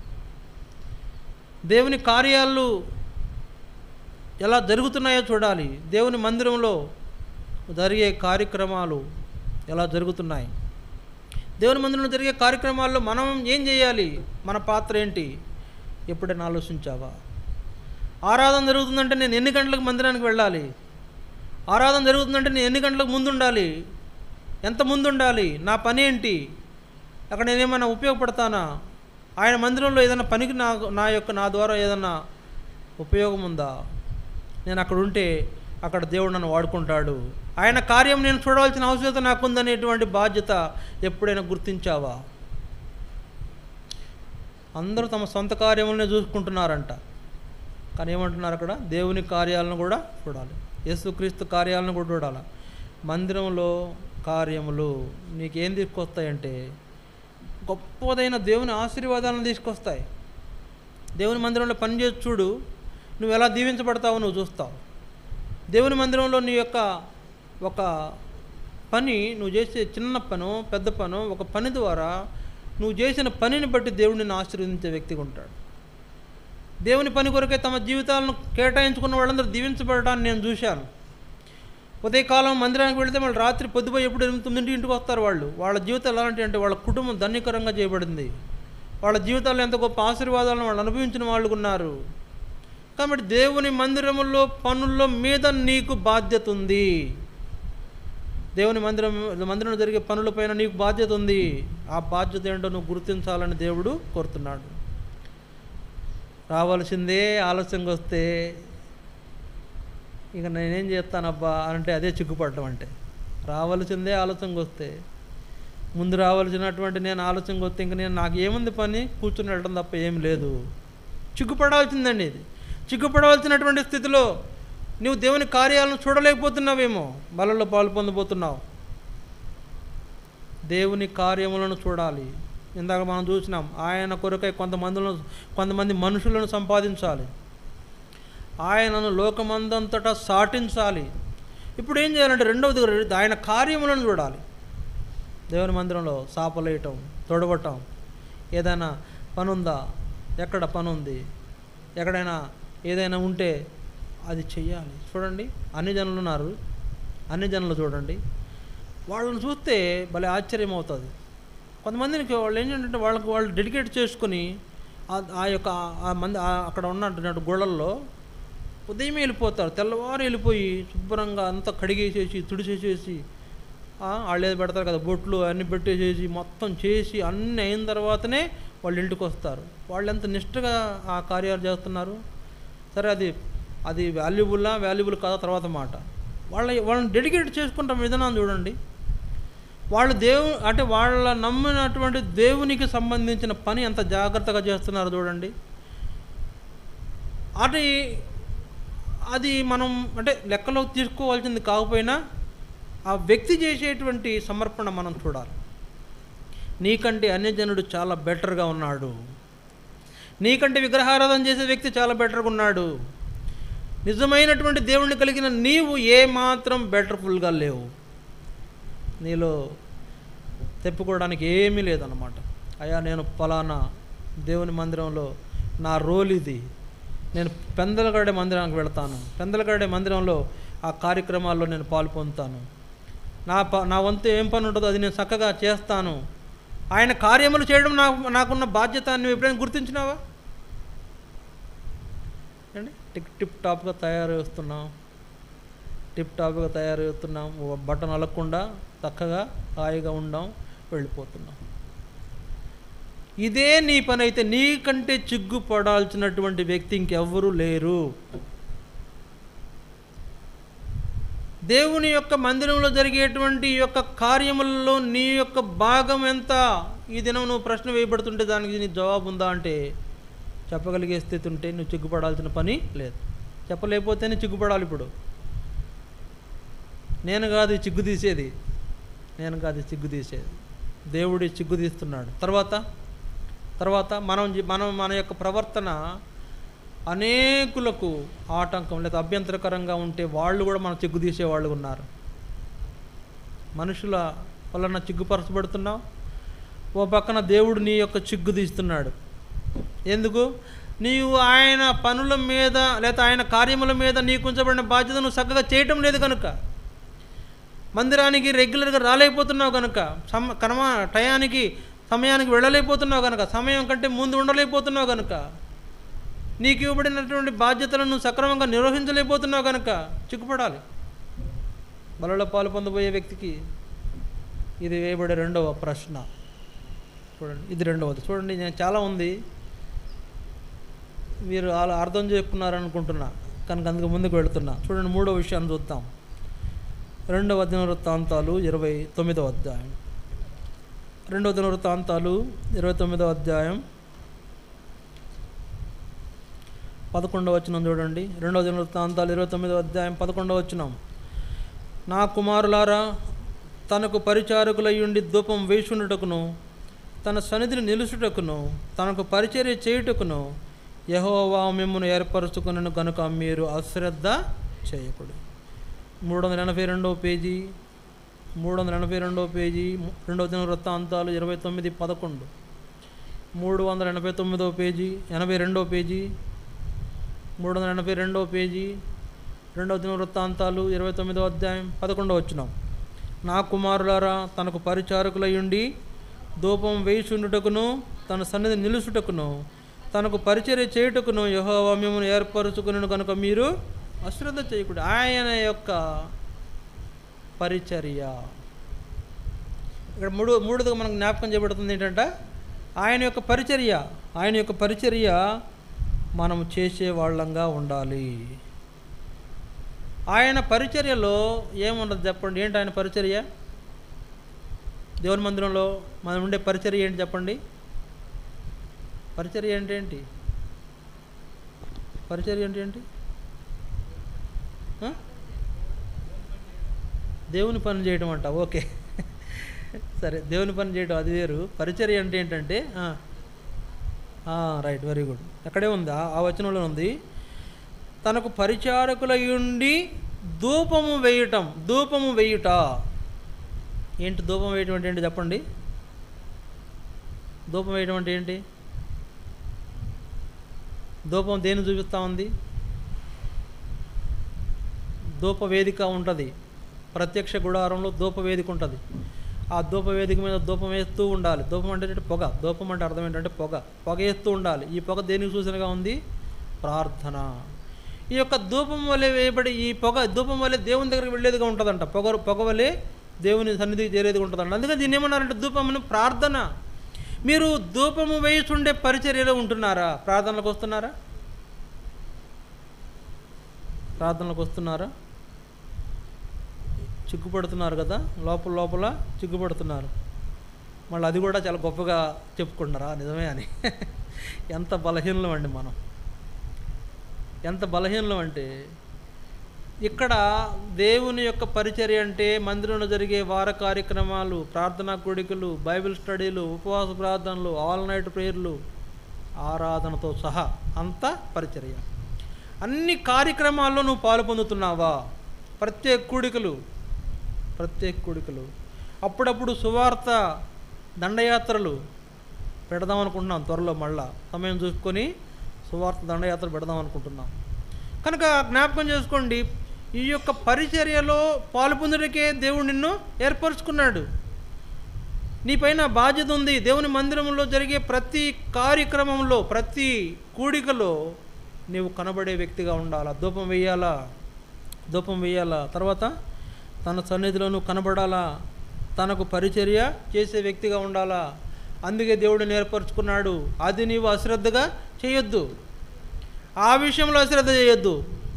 దేవుని కార్యాలు ఎలా జరుగుతున్నాయో చూడాలి దేవుని మందిరంలో జరిగే కార్యక్రమాలు ఎలా జరుగుతున్నాయి దేవుని మందిరంలో జరిగే కార్యక్రమాల్లో మనం ఏం చేయాలి మన పాత్ర ఏంటి ఎప్పుడైనా ఆలోచించావా ఆరాధన జరుగుతుందంటే నేను ఎన్ని గంటలకు మందిరానికి వెళ్ళాలి ఆరాధన జరుగుతుందంటే నేను ఎన్ని గంటలకు ముందు ఉండాలి ఎంత ముందు ఉండాలి నా పని ఏంటి అక్కడ నేనేమైనా ఉపయోగపడతానా ఆయన మందిరంలో ఏదైనా పనికి నా నా యొక్క నా ద్వారా ఏదైనా ఉపయోగం ఉందా నేను అక్కడ ఉంటే అక్కడ దేవుడు నన్ను వాడుకుంటాడు ఆయన కార్యం నేను చూడవలసిన అవసరత నాకుందనేటువంటి బాధ్యత ఎప్పుడైనా గుర్తించావా అందరూ తమ సొంత కార్యములనే చూసుకుంటున్నారంట కానీ ఏమంటున్నారు అక్కడ దేవుని కార్యాలను కూడా చూడాలి యేసుక్రీస్తు కార్యాలను కూడా చూడాలి మందిరంలో కార్యములు నీకేం తీసుకొస్తాయంటే గొప్పదైన దేవుని ఆశీర్వాదాలను తీసుకొస్తాయి దేవుని మందిరంలో పనిచేసి చూడు నువ్వు ఎలా దీవించబడతావో నువ్వు చూస్తావు దేవుని మందిరంలో నీ యొక్క ఒక పని నువ్వు చేసే చిన్న పను పెద్ద పను ఒక పని ద్వారా నువ్వు చేసిన పనిని బట్టి దేవుడు నిన్ను ఆశీర్వదించే వ్యక్తిగా ఉంటాడు దేవుని పని కొరకే తమ జీవితాలను కేటాయించుకున్న వాళ్ళందరూ దీవించబడటాన్ని నేను చూశాను ఉదయకాలం మందిరానికి వెళితే మళ్ళీ రాత్రి పొద్దుపోయి ఎప్పుడు ఎనిమిది తొమ్మిది ఇంటికి వస్తారు వాళ్ళు వాళ్ళ జీవితాలు ఎలాంటి అంటే వాళ్ళ కుటుంబం ధన్యకరంగా చేయబడింది వాళ్ళ జీవితాల్లో ఎంత గొప్ప ఆశీర్వాదాలను వాళ్ళు అనుభవించిన వాళ్ళు ఉన్నారు కాబట్టి దేవుని మందిరములో పనుల్లో మీద నీకు బాధ్యత ఉంది దేవుని మందిరం మందిరంలో జరిగే పనులపైన నీకు బాధ్యత ఉంది ఆ బాధ్యత ఏంటో నువ్వు గుర్తించాలని దేవుడు కోరుతున్నాడు రావాల్సిందే ఆలస్యంగా వస్తే ఇక నేనేం చేస్తానబ్బా అంటే అదే చిక్కుపడటం అంటే రావాల్సిందే ఆలస్యంగా వస్తే ముందు రావాల్సినటువంటి నేను ఆలస్యంగా వస్తే ఇంక నేను నాకు ఏముంది పని కూర్చుని వెళ్ళడం తప్ప ఏం లేదు చిక్కుపడాల్సిందండి ఇది చిక్కుపడవలసినటువంటి స్థితిలో నువ్వు దేవుని కార్యాలను చూడలేకపోతున్నావేమో బలలో పాలు పొందబోతున్నావు దేవుని కార్యములను చూడాలి ఇందాక మనం చూసినాం ఆయన కొరకై కొంతమందిలో కొంతమంది మనుషులను సంపాదించాలి ఆయనను లోకమందంతటా సాటించాలి ఇప్పుడు ఏం చేయాలంటే రెండవది ఆయన కార్యములను చూడాలి దేవుని మందిరంలో సాపలేయటం తొడవటం ఏదైనా పని ఉందా ఎక్కడ పని ఉంది ఎక్కడైనా ఏదైనా ఉంటే అది చెయ్యాలి చూడండి అన్ని జనులు ఉన్నారు అన్ని జనులు చూడండి వాళ్ళని చూస్తే భలే ఆశ్చర్యం అవుతుంది కొంతమందికి వాళ్ళు ఏంటంటే వాళ్ళకి వాళ్ళు డెడికేట్ చేసుకొని ఆ- ఆ యొక్క ఆ మంది ఆ- అక్కడ ఉన్నటువంటి గుళ్ళల్లో ఉదయం వెళ్ళిపోతారు తెల్లవారు వెళ్ళిపోయి శుభ్రంగా అంతా కడిగేసేసి తుడిచేసేసి ఆ, వాళ్ళు ఏది పెడతారు కదా బొట్లు అన్నీ పెట్టేసేసి మొత్తం చేసి అన్నీ అయిన తర్వాతనే వాళ్ళు ఇంటికి వస్తారు వాళ్ళు ఎంత నిష్ఠగా ఆ కార్యాలు చేస్తున్నారు సరే అది అది వాల్యుబుల్లా వాల్యుబుల్ కాదా తర్వాత మాట వాళ్ళ వాళ్ళని డెడికేట్ చేసుకుంటాం విధానం చూడండి వాళ్ళు దేవు అంటే వాళ్ళ నమ్మినటువంటి దేవునికి సంబంధించిన పని ఎంత జాగ్రత్తగా చేస్తున్నారు చూడండి అది అది మనం అంటే లెక్కలో తీసుకోవాల్సింది కాకపోయినా ఆ వ్యక్తి చేసేటువంటి సమర్పణ మనం చూడాలి నీకంటే అన్యజనుడు చాలా బెటర్గా ఉన్నాడు నీకంటే విగ్రహారాధన చేసే వ్యక్తి చాలా బెటర్గా ఉన్నాడు నిజమైనటువంటి దేవుణ్ణి కలిగిన నీవు ఏమాత్రం బెటర్ఫుల్గా లేవు నీలో తెప్పుకోవడానికి ఏమీ లేదన్నమాట అయ్యా నేను ఫలానా దేవుని మందిరంలో నా రోల్ ఇది నేను పెందలగడే మందిరానికి వెళ్తాను పెందలగడే మందిరంలో ఆ కార్యక్రమాల్లో నేను పాలు పొందుతాను నా ప నా వంతు ఏం పని ఉంటుందో అది నేను చక్కగా చేస్తాను ఆయన కార్యములు చేయడం నాకు నాకున్న బాధ్యత అని నువ్వు ఎప్పుడైనా గుర్తించినావా అండి టిప్ టిప్ టాప్గా తయారు చేస్తున్నాం టిప్ టాప్గా తయారు చేస్తున్నాం ఓ బటన్ అలగకుండా చక్కగా హాయిగా ఉండాం వెళ్ళిపోతున్నాం ఇదే నీ పని అయితే నీకంటే చిగ్గుపడాల్సినటువంటి వ్యక్తి ఇంకెవ్వరూ లేరు దేవుని యొక్క మందిరంలో జరిగేటువంటి ఈ యొక్క కార్యములలో నీ యొక్క భాగం ఎంత ఈ దినం నువ్వు ప్రశ్న వేయబడుతుంటే దానికి నీ జవాబు ఉందా అంటే చెప్పగలిగే స్థితి ఉంటే నువ్వు చిగ్గుపడాల్సిన పని లేదు చెప్పలేకపోతేనే చిగ్గుపడాలి ఇప్పుడు నేను కాదు ఈ చిగ్గు తీసేది నేను కాదు ఈ చిగ్గు తీసేది దేవుడి చిగ్గు తీస్తున్నాడు తర్వాత తర్వాత మనం జీ- మనం మన యొక్క ప్రవర్తన అనేకులకు ఆటంకం లేదా అభ్యంతరకరంగా ఉంటే వాళ్ళు కూడా మన చిగ్గు తీసే వాళ్ళు ఉన్నారు మనుషుల వలన చిగ్గుపరచబడుతున్నావు ఓ పక్కన దేవుడు నీ యొక్క చిగ్గు తీస్తున్నాడు ఎందుకు నీవు ఆయన పనుల మీద లేదా ఆయన కార్యముల మీద నీకు ఉంచబడిన బాధ్యత నువ్వు చక్కగా చేయటం లేదు కనుక మందిరానికి రెగ్యులర్గా రాలేకపోతున్నావు కనుక సమ కనమ టయానికి సమయానికి వెళ్ళలేకపోతున్నావు కనుక సమయం కంటే ముందు ఉండలేకపోతున్నావు కనుక నీకు ఇవ్వబడినటువంటి బాధ్యతలను నువ్వు సక్రమంగా నిర్వహించలేకపోతున్నావు కనుక చిక్కుపడాలి బలలో పాలు పొందబోయే వ్యక్తికి ఇది వేయబడే రెండవ ప్రశ్న చూడండి ఇది రెండవది చూడండి నేను చాలా ఉంది మీరు అలా అర్థం చేసుకున్నారనుకుంటున్నా కనుక అందుకు ముందుకు వెళుతున్నా చూడండి మూడో విషయాన్ని చూద్దాం రెండవ దినవృత్తాంతాలు ఇరవై తొమ్మిదవ అధ్యాయం రెండవ దినవృత్తాంతాలు ఇరవై తొమ్మిదవ అధ్యాయం పదకొండవ వచనం చూడండి రెండవ దినవృత్తాంతాలు ఇరవై తొమ్మిదవ అధ్యాయం పదకొండవ వచనం నా కుమారులారా తనకు పరిచారకులయ్యుండి ధూపం వేసుండుటకును తన సన్నిధిని నిలుచుటకును తనకు పరిచర్య చేయుటకును యహోవా మిమ్మల్ని ఏర్పరచుకునను కనుక మీరు అశ్రద్ధ చేయకూడదు మూడు వందల ఎనభై రెండవ పేజీ మూడు వందల ఎనభై రెండవ పేజీ ము- రెండవ దిన వృత్తాంతాలు ఇరవై తొమ్మిది పదకొండు మూడు వందల ఎనభై తొమ్మిదవ పేజీ ఎనభై రెండవ పేజీ మూడు వందల ఎనభై రెండవ పేజీ రెండవ దిన వృత్తాంతాలు ఇరవై తొమ్మిదవ అధ్యాయం పదకొండవ వచ్చినాం నా కుమారులారా తనకు పరిచారకులయ్యుండి ధూపం వేయుచుండుటకును తన సన్నిధి నిలుచుటకును తనకు పరిచర్య చేయుటకును యెహోవా మిమ్మల్ని ఏర్పరచుకును కనుక మీరు అశ్రద్ధ చేయకూడదు ఆయన యొక్క పరిచర్య ఇక్కడ మూడు మూడుగా మనకు జ్ఞాపకం చేయబడుతుంది ఏంటంటే ఆయన యొక్క పరిచర్య ఆయన యొక్క పరిచర్య మనం చేసే వాళ్ళంగా ఉండాలి ఆయన పరిచర్యలో ఏముండదు చెప్పండి ఏంటి ఆయన పరిచర్య దేవుని మందిరంలో మనం ఉండే పరిచర్య ఏంటి చెప్పండి పరిచర్య ఏంటి ఏంటి పరిచర్య ఏంటి ఏంటి ఆ? దేవుని పని చేయడం అంట ఓకే సరే దేవుని పని చేయడం అది వేరు పరిచర్య అంటే ఏంటంటే ఆ. ఆ, రైట్ వెరీ గుడ్ అక్కడే ఉంది ఆ- ఆ వచనంలో ఉంది తనకు పరిచారకులయుండి ధూపము వేయటం ధూపము వేయుట ఏంటి ధూపం వేయటం అంటే ఏంటి చెప్పండి ధూపం వేయటం అంటే ఏంటి ధూపం దేని చూపిస్తూ ఉంది ధూప వేదిక ఉంటుంది ప్రత్యక్ష గుడారంలో ధూప వేదిక ఉంటుంది ఆ ధూప వేదిక మీద ధూపం వేస్తూ ఉండాలి ధూపం అంటే ఏంటి? పొగ ధూపం అంటే అర్థం ఏంటంటే పొగ పొగ వేస్తూ ఉండాలి ఈ పొగ దేనికి సూచనగా ఉంది ప్రార్థన ఈ యొక్క ధూపం వలె వేయబడి ఈ పొగ ధూపం వలె దేవుని దగ్గరికి వెళ్ళేదిగా ఉంటుందంట పొగ పొగ వలె దేవుని సన్నిధికి చేరేదిగా ఉంటుందంట అందుకని దీన్ని ఏమన్నారంటే ధూపమును ప్రార్థన మీరు ధూపము వేయుచుండే పరిచర్యలో ఉంటున్నారా ప్రార్థనలకు వస్తున్నారా ప్రార్థనలకు వస్తున్నారా చిక్కుపడుతున్నారు కదా లోపల లోపల చిక్కుపడుతున్నారు మళ్ళీ అది కూడా చాలా గొప్పగా చెప్పుకుంటున్నారా నిజమే అని ఎంత బలహీనం అండి మనం ఎంత బలహీనం అంటే ఇక్కడ దేవుని యొక్క పరిచర్య అంటే మందిరంలో జరిగే వార కార్యక్రమాలు ప్రార్థనా కోడికలు బైబిల్ స్టడీలు ఉపవాస ప్రార్థనలు ఆల్ నైట్ ప్రేయర్లు ఆరాధనతో సహా అంత పరిచర్య అన్ని కార్యక్రమాల్లో నువ్వు పాలు పొందుతున్నావా ప్రత్యేక కూడికలు ప్రత్యేక కూడికలు అప్పుడప్పుడు సువార్త దండయాత్రలు పెడదాం అనుకుంటున్నాం త్వరలో మళ్ళా సమయం చూసుకొని సువార్త దండయాత్ర పెడదాం అనుకుంటున్నాం కనుక జ్ఞాపకం చేసుకోండి ఈ యొక్క పరిచర్యలో పాలు పొందుటకే దేవుడు నిన్ను ఏర్పరచుకున్నాడు నీపైన బాధ్యత ఉంది దేవుని మందిరంలో జరిగే ప్రతి కార్యక్రమంలో ప్రతి కూడికలో నీవు కనబడే వ్యక్తిగా ఉండాలా ధూపం వేయాలా ధూపం వేయాలా తర్వాత తన సన్నిధిలో నువ్వు కనబడాలా తనకు పరిచర్య చేసే వ్యక్తిగా ఉండాలా అందుకే దేవుడు నేర్పరచుకున్నాడు అది నీవు అశ్రద్ధగా చేయొద్దు ఆ విషయంలో అశ్రద్ధ చేయొద్దు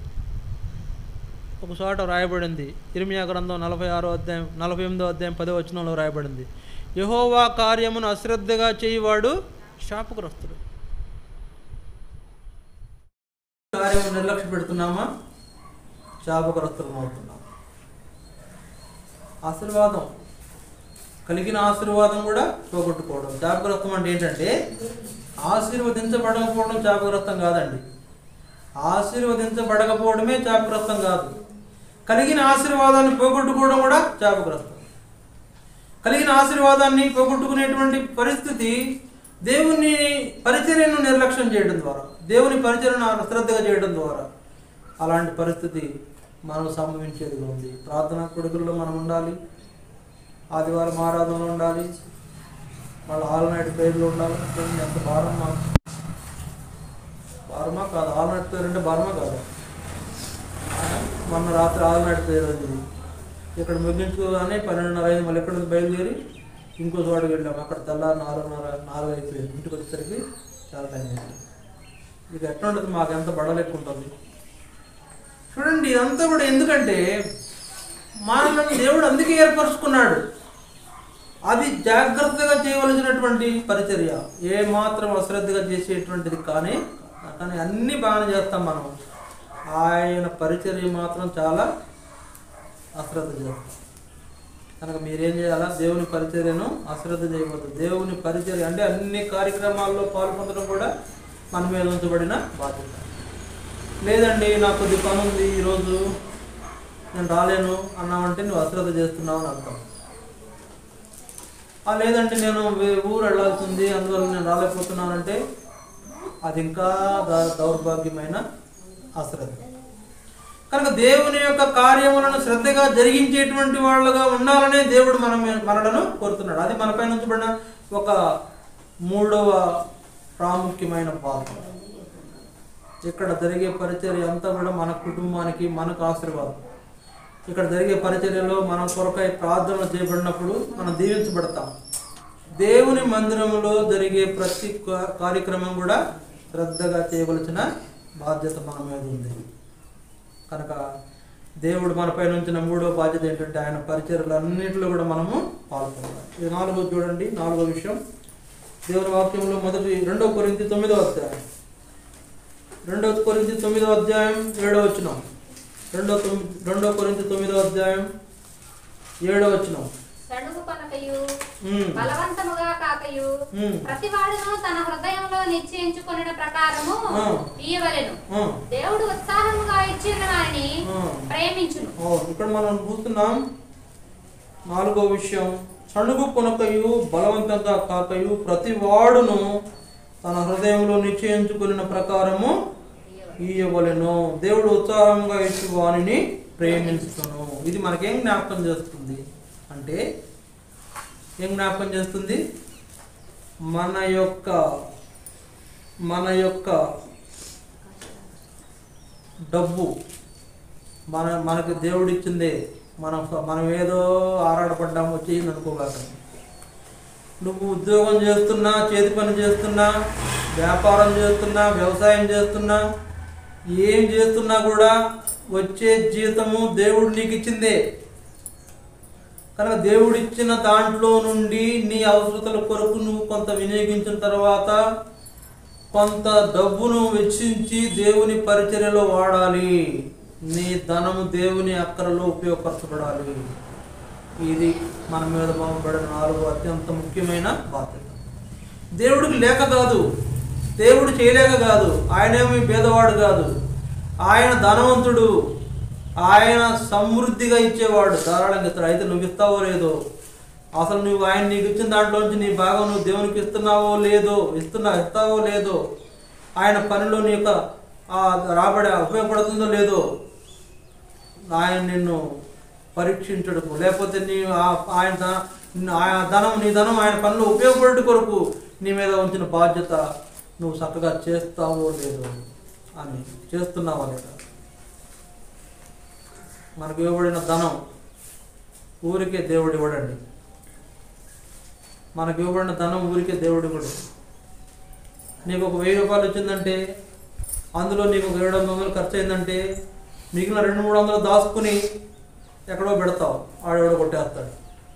ఒక చోట రాయబడింది ఇర్మియా గ్రంథం నలభై ఆరో అధ్యాయం నలభై ఎనిమిదో అధ్యాయం పదో వచనంలో రాయబడింది యహోవా కార్యమును అశ్రద్ధగా చేయువాడు శాపగ్రస్తుడు కార్యము నిర్లక్ష్య పెడుతున్నామా శాపగ్రస్తులం అవుతున్నాం ఆశీర్వాదం కలిగిన ఆశీర్వాదం కూడా పోగొట్టుకోవడం శాపగ్రస్తం అంటే ఏంటంటే ఆశీర్వదించబడకపోవడం శాపగ్రస్తం కాదండి ఆశీర్వదించబడకపోవడమే శాపగ్రస్తం కాదు కలిగిన ఆశీర్వాదాన్ని పోగొట్టుకోవడం కూడా శాపగ్రస్తం కలిగిన ఆశీర్వాదాన్ని పోగొట్టుకునేటువంటి పరిస్థితి దేవుని పరిచర్యను నిర్లక్ష్యం చేయడం ద్వారా దేవుని పరిచర్యను అశ్రద్ధగా చేయడం ద్వారా అలాంటి పరిస్థితి మనం సంభవించేదిగా ఉంది ప్రార్థనా కొడుకుల్లో మనం ఉండాలి ఆదివారం ఆరాధనలో ఉండాలి మళ్ళీ ఆల్ నైట్ ప్రేయర్లో ఉండాలి చూడండి ఎంత భారం మాకు భారమా కాదు ఆల్ నైట్ ప్రేయర్ అంటే భారమా కాదు మొన్న రాత్రి ఆల్ నైట్ ప్రేయర్ వచ్చింది ఇక్కడ ముగించుకోగానే పన్నెండున్నర అయింది మళ్ళీ ఎక్కడ నుంచి బయలుదేరి ఇంకో చోటుకి వెళ్ళాము అక్కడ తెల్లారి నాలుగున్నర నాలుగు అయిపోయింది ఇంటికి వచ్చేసరికి చాలా టైం అయింది ఇక ఎట్లా ఉంటుంది మాకు ఎంత బడలెక్కు ఉంటుంది చూడండి ఇదంతా కూడా ఎందుకంటే మనల్ని దేవుడు అందుకే ఏర్పరచుకున్నాడు అది జాగ్రత్తగా చేయవలసినటువంటి పరిచర్య ఏ మాత్రం అశ్రద్ధగా చేసేటువంటిది కానీ కానీ అన్ని బాగానే చేస్తాం మనం ఆయన పరిచర్య మాత్రం చాలా అశ్రద్ధ చేస్తాం కనుక మీరేం చేయాలా దేవుని పరిచర్యను అశ్రద్ధ చేయకూడదు దేవుని పరిచర్య అంటే అన్ని కార్యక్రమాల్లో పాల్పొందడం కూడా మన మీద ఉంచబడిన బాధ్యత లేదండి నాకు కొద్ది పని ఉంది ఈరోజు నేను రాలేను అన్నావంటే నువ్వు అశ్రద్ధ చేస్తున్నావు అని అర్థం ఆ లేదంటే నేను వే- ఊరు వెళ్ళాల్సింది అందువల్ల నేను రాలేకపోతున్నానంటే అది ఇంకా ద- దౌర్భాగ్యమైన అశ్రద్ధ కనుక దేవుని యొక్క కార్యములను శ్రద్ధగా జరిగించేటువంటి వాళ్ళుగా ఉండాలనే దేవుడు మన మీ- మనలను కోరుతున్నాడు అది మనపై ఉంచబడిన ఒక మూడవ ప్రాముఖ్యమైన పాత్ర ఇక్కడ జరిగే పరిచర్య అంతా కూడా మన కుటుంబానికి మనకు ఆశీర్వాదం ఇక్కడ జరిగే పరిచర్యలో మనం కొరకై ప్రార్థనలు చేయబడినప్పుడు మనం దీవించబడతాం దేవుని మందిరంలో జరిగే ప్రతి కా- కార్యక్రమం కూడా శ్రద్ధగా చేయవలసిన బాధ్యత మన మీద ఉంది కనుక దేవుడు మనపై ఉంచిన మూడో బాధ్యత ఏంటంటే ఆయన పరిచర్యలన్నింటిలో కూడా మనము పాల్గొనాలి ఇది నాలుగో చూడండి నాలుగో విషయం దేవుని వాక్యంలో మొదటి రెండో కొరింతి తొమ్మిదో అధ్యాయం రెండో కొరింతి తొమ్మిదో అధ్యాయం ఏడో వచనం రెండో తొమ్మిది రెండో కొరింతి తొమ్మిదో అధ్యాయం ఏడో వచనం సడుగు కొనకయు ఉమ్, బలవంతముగా కాకయు ఉమ్, ప్రతివాడును తన హృదయంలో నిశ్చయించుకున్న ప్రకారము ఆ. ఇయ్యవలెను ఆ, దేవుడు ఉత్సాహముగా ఇచ్చిన వారిని ఆ. ప్రేమించును అవును ఇక్కడ మనం చూస్తున్నాం నాలుగో విషయం సణుగు కొనకయు బలవంతంగా కాకయు ప్రతి వాడును తన హృదయంలో నిశ్చయించుకున్న ప్రకారము ఇయ్యవలెను దేవుడు ఉత్సాహంగా ఇచ్చి వానిని ప్రేమించును ఇది మనకేం జ్ఞాపకం చేస్తుంది అంటే ఏం జ్ఞాపకం చేస్తుంది మన యొక్క మన యొక్క డబ్బు మన మనకు దేవుడు ఇచ్చిందే మనం మనం ఏదో ఆరాటపడ్డాము వచ్చేసింది అనుకోగాక నువ్వు ఉద్యోగం చేస్తున్నా చేతి పని చేస్తున్నా వ్యాపారం చేస్తున్నా వ్యవసాయం చేస్తున్నా ఏం చేస్తున్నా కూడా వచ్చే జీతము దేవుడు నీకు ఇచ్చిందే కనుక దేవుడిచ్చిన దాంట్లో నుండి నీ అవసరతల కొరకు నువ్వు కొంత వినియోగించిన తర్వాత కొంత డబ్బును వెచ్చించి దేవుని పరిచర్యలో వాడాలి నీ ధనము దేవుని అక్కరలో ఉపయోగపరచబడాలి ఇది మన మీద పంపబడిన నాలుగు అత్యంత ముఖ్యమైన బాధ్యత దేవుడికి లేక కాదు దేవుడు చేయలేక కాదు ఆయనేమి భేదవాడు కాదు ఆయన ధనవంతుడు ఆయన సమృద్ధిగా ఇచ్చేవాడు ధారాళంగా ఇస్తాడు అయితే నువ్వు ఇస్తావో లేదో అసలు నువ్వు ఆయన నీకు ఇచ్చిన దాంట్లోంచి నీ భాగం నువ్వు దేవునికి ఇస్తున్నావో లేదో ఇస్తున్నా ఇస్తావో లేదో ఆయన పనిలో నీ యొక్క ఆ రాబడి ఉపయోగపడుతుందో లేదో ఆయన నిన్ను పరీక్షించడము లేకపోతే నీ ఆ- ఆయన ధన- ఆయన ధనం నీ ధనం ఆయన పనిలో ఉపయోగపడే కొరకు నీ మీద ఉంచిన బాధ్యత నువ్వు చక్కగా చేస్తావో లేదో అని చేస్తున్నావా లేదా మనకు ఇవ్వబడిన ధనం ఊరికే దేవుడు ఇవ్వడండి మనకు ఇవ్వబడిన ధనం ఊరికే దేవుడు ఇవ్వడు నీకు ఒక వెయ్యి రూపాయలు వచ్చిందంటే అందులో నీకు ఒక ఏడు వందలు ఖర్చు అయిందంటే మిగిలిన రెండు మూడు వందలు దాచుకుని ఎక్కడో పెడతావు ఆడెవడో కొట్టేస్తాడు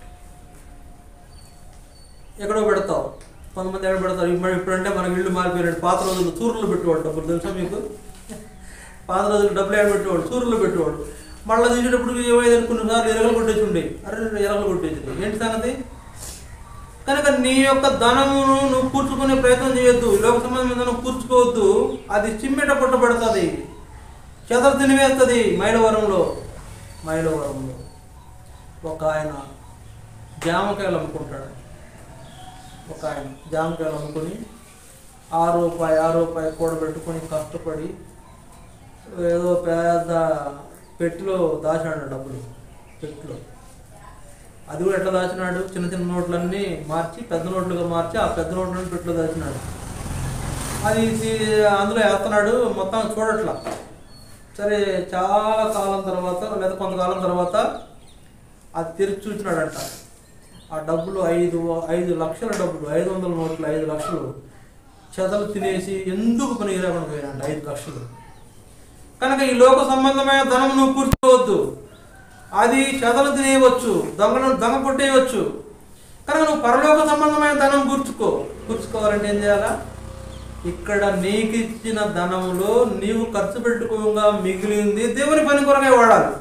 ఎక్కడో పెడతావు కొంతమంది ఎక్కడ పెడతారు ఇప్పుడు ఇప్పుడంటే మనకి ఇల్లు మారిపోయినట్టు పాత రోజులు తూర్లు పెట్టేవాడు డబ్బులు తెలుసా మీకు పాత రోజులు డబ్బులు ఏడ పెట్టేవాడు తూర్లు పెట్టేవాడు మళ్ళీ తీసేటప్పుడు ఏమైంది కొన్ని సార్లు ఎరగలు కొట్టేసి ఉండే అరే ఎరగలు కొట్టేసి ఏంటి సంగతి కనుక నీ యొక్క ధనమును నువ్వు కూర్చుకునే ప్రయత్నం చేయొద్దు ఈ లోక సంబంధమైన ధనం కూర్చుకోవద్దు అది చిమ్మెట పుట్టబడుతుంది చెదలు తినివేస్తుంది మైలవరంలో మైలవరంలో ఒక ఆయన జామకాయలు అమ్ముకుంటాడు ఒక ఆయన జామకాయలు అమ్ముకొని ఆ రూపాయి ఆ రూపాయి కూడబెట్టుకొని కష్టపడి ఏదో పెద్ద పెట్టిలో దాచాడు డబ్బులు పెట్టిలో అది కూడా ఎట్లా దాచినాడు చిన్న చిన్న నోట్లన్నీ మార్చి పెద్ద నోట్లుగా మార్చి ఆ పెద్ద నోట్లను పెట్టిలో దాచినాడు అది తీ- అందులో వేస్తున్నాడు మొత్తం చూడట్లా సరే చాలా కాలం తర్వాత లేదా కొంతకాలం తర్వాత అది తెరిచి చూసినాడంట ఆ డబ్బులు ఐదు ఐదు లక్షల డబ్బులు ఐదు వందల నోట్లు ఐదు లక్షలు చెదలు తినేసి ఎందుకు పనికి రాకుండా పోయినాడు ఐదు లక్షలు కనుక ఈ లోక సంబంధమైన ధనం నువ్వు కూర్చోవద్దు అది చెదలు తినేయవచ్చు దొంగను దొంగ కొట్టేయవచ్చు కనుక నువ్వు పరలోక సంబంధమైన ధనం కూర్చుకో కూర్చుకోవాలంటే ఏం చేయాలా ఇక్కడ నీకు ఇచ్చిన ధనములో నీవు ఖర్చు పెట్టుకోగా మిగిలింది దేవుని పని కొరకే వాడాలి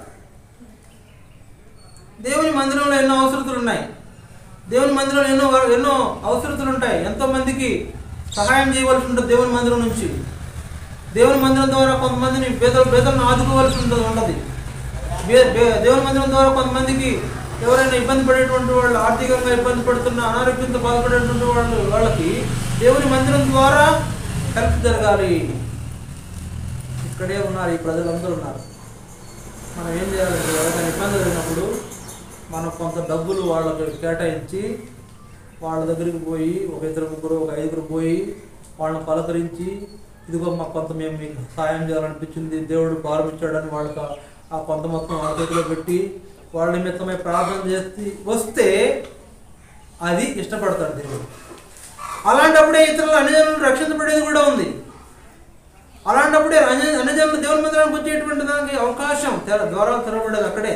దేవుని మందిరంలో ఎన్నో అవసరతలు ఉన్నాయి దేవుని మందిరంలో ఎన్నో ఎన్నో అవసరతలు ఉంటాయి ఎంతో మందికి సహాయం చేయవలసి ఉంటుంది దేవుని మందిరం నుంచి దేవుని మందిరం ద్వారా కొంతమందిని పేదలు పేదలను ఆదుకోవాల్సి ఉంటుంది ఉండదు బే- బే- దేవుని మందిరం ద్వారా కొంతమందికి ఎవరైనా ఇబ్బంది పడేటువంటి వాళ్ళు ఆర్థికంగా ఇబ్బంది పడుతున్న అనారోగ్యంతో బాధపడేటువంటి వాళ్ళు వాళ్ళకి దేవుని మందిరం ద్వారా హెల్ప్ జరగాలి ఇక్కడే ఉన్నారు ఈ ప్రజలందరూ ఉన్నారు మనం ఏం చేయాలంటే ఎవరికైనా ఇబ్బంది జరిగినప్పుడు మనం కొంత డబ్బులు వాళ్ళకి కేటాయించి వాళ్ళ దగ్గరికి పోయి ఒక ఇద్దరు ముగ్గురు ఒక ఐదుగురు పోయి వాళ్ళని పలకరించి ఇదిగో మాకు కొంత మేము మీకు సాయం చేయాలనిపించింది దేవుడు భారం ఇచ్చాడని వాళ్ళకి ఆ- ఆ కొంత మొత్తం వాళ్ళ చేతిలో పెట్టి వాళ్ళ నిమిత్తమై ప్రార్థన చేసి వస్తే అది ఇష్టపడతాడు దేవుడు అలాంటప్పుడే ఇతరులు అన్యజనులు రక్షించబడేది కూడా ఉంది అలాంటప్పుడే అన్య అన్యజనులు దేవుని మందిరానికి వచ్చేటువంటి దానికి అవకాశం తెర ద్వారాలు తెరవబడేది అక్కడే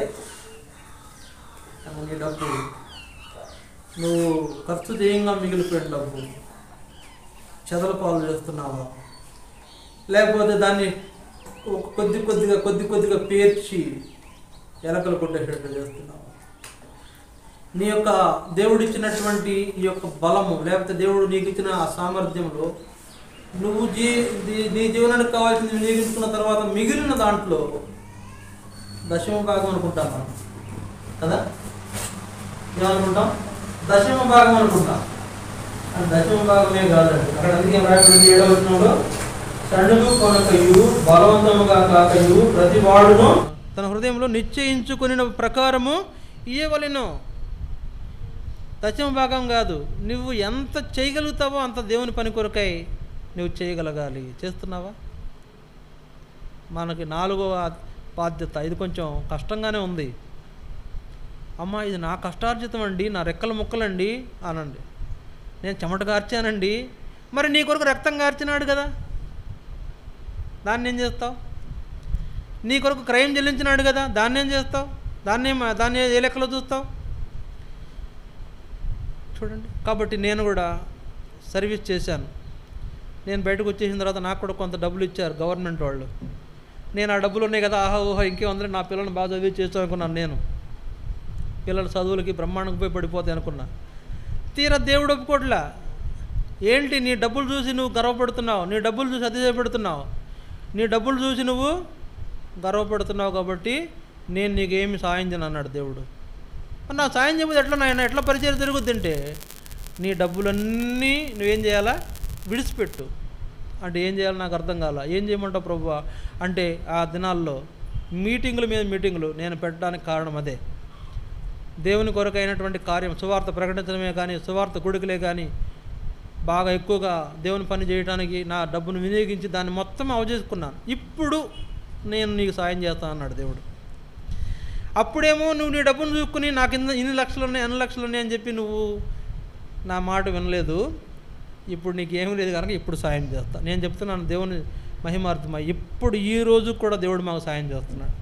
నీ డబ్బు నువ్వు ఖర్చు చేయంగా మిగిలిపోయిన డబ్బు చెదల పాలు చేస్తున్నావా లేకపోతే దాన్ని ఒక కొద్ది కొద్దిగా కొద్ది కొద్దిగా పేర్చి ఎలకలు కొట్టేటట్టు చేస్తున్నావా నీ యొక్క దేవుడు ఇచ్చినటువంటి ఈ యొక్క బలము లేకపోతే దేవుడు నీకు ఇచ్చిన ఆ సామర్థ్యంలో నువ్వు జీ నీ- నీ జీవనానికి కావాల్సింది వినియోగించుకున్న తర్వాత మిగిలిన దాంట్లో దశమ భాగం అనుకుంటాం మనం కదా ఏమనుకుంటాం దశమ భాగం అనుకుంటాం అది దశమ భాగమే కాదండి అక్కడ అందుకే రాయబడింది ఏడవ వచనంలో సడుగు కొనకయు బలవంతముగా కాకయు ప్రతి వాడును తన హృదయంలో నిశ్చయించుకుని ప్రకారము ఇయ్యవలెను దశమ భాగం కాదు నువ్వు ఎంత చేయగలుగుతావో అంత దేవుని పని కొరకై నువ్వు చేయగలగాలి చేస్తున్నావా మనకి నాలుగవ బాధ్యత ఇది కొంచెం కష్టంగానే ఉంది అమ్మ ఇది నా కష్టార్జితం అండి నా రెక్కల ముక్కలండి అనండి నేను చెమట కార్చానండి మరి నీ కొరకు రక్తం కార్చినాడు కదా దాన్ని ఏం చేస్తావు నీ కొరకు క్రయం చెల్లించినాడు కదా దాన్ని ఏం చేస్తావు దాన్ని ఏం- దాన్ని ఏ లెక్కలో చూస్తావు చూడండి కాబట్టి నేను కూడా సర్వీస్ చేశాను నేను బయటకు వచ్చేసిన తర్వాత నాకు కూడా కొంత డబ్బులు ఇచ్చారు గవర్నమెంట్ వాళ్ళు నేను ఆ డబ్బులు ఉన్నాయి కదా ఆహా ఊహా ఇంకేముందని నా పిల్లల్ని బాగా చదివి చేస్తాను అనుకున్నాను నేను పిల్లల చదువులకి బ్రహ్మాండంగా పోయి పడిపోతాయి అనుకున్నా తీరా దేవుడు ఒప్పుకోట్లా ఏంటి నీ డబ్బులు చూసి నువ్వు గర్వపడుతున్నావు నీ డబ్బులు చూసి అతిశయపడుతున్నావు నీ డబ్బులు చూసి నువ్వు గర్వపడుతున్నావు కాబట్టి నేను నీకు ఏమి సాయం చేయను అన్నాడు దేవుడు మరి నాకు సాయం చేయబోతే ఎట్లా నాయన ఎట్లా పరిచయం తిరుగుద్దంటే నీ డబ్బులన్నీ నువ్వేం చేయాలా విడిచిపెట్టు అంటే ఏం చేయాలో నాకు అర్థం కాల ఏం చేయమంటావు ప్రభు అంటే ఆ దినాల్లో మీటింగుల మీద మీటింగులు నేను పెట్టడానికి కారణం అదే దేవుని కొరకైనటువంటి కార్యం సువార్త ప్రకటించడమే కానీ సువార్త కొడుకులే కానీ బాగా ఎక్కువగా దేవుని పని చేయడానికి నా డబ్బును వినియోగించి దాన్ని మొత్తం అవజేసుకున్నాను ఇప్పుడు నేను నీకు సాయం చేస్తాను అన్నాడు దేవుడు అప్పుడేమో నువ్వు నీ డబ్బును చూసుకుని నాకు ఇన్ని ఇన్ని లక్షలు ఉన్నాయి అన్ని లక్షలు ఉన్నాయి అని చెప్పి నువ్వు నా మాట వినలేదు ఇప్పుడు నీకు ఏమీ లేదు కనుక ఇప్పుడు సాయం చేస్తా నేను చెప్తున్నాను దేవుని మహిమార్థమై ఇప్పుడు ఈ రోజు కూడా దేవుడు మాకు సాయం చేస్తున్నాడు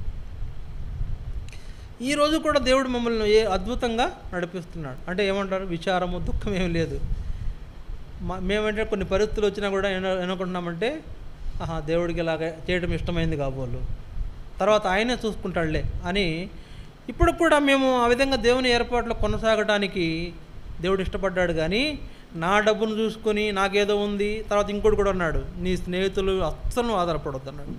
ఈ రోజు కూడా దేవుడు మమ్మల్ని ఏ అద్భుతంగా నడిపిస్తున్నాడు అంటే ఏమంటారు విచారము దుఃఖం ఏమీ లేదు మా మేమంటే కొన్ని పరిస్థితులు వచ్చినా కూడా ఏమ ఏమనుకుంటున్నామంటే ఆహా దేవుడికి ఇలాగ చేయడం ఇష్టమైంది కాబోలు తర్వాత ఆయనే చూసుకుంటాడులే అని ఇప్పుడు కూడా మేము ఆ విధంగా దేవుని ఏర్పాట్లో కొనసాగడానికి దేవుడు ఇష్టపడ్డాడు కానీ నా డబ్బును చూసుకొని నాకేదో ఉంది తర్వాత ఇంకోటి కూడా అన్నాడు నీ స్నేహితులు అస్సలు ఆధారపడొద్దు అన్నాడు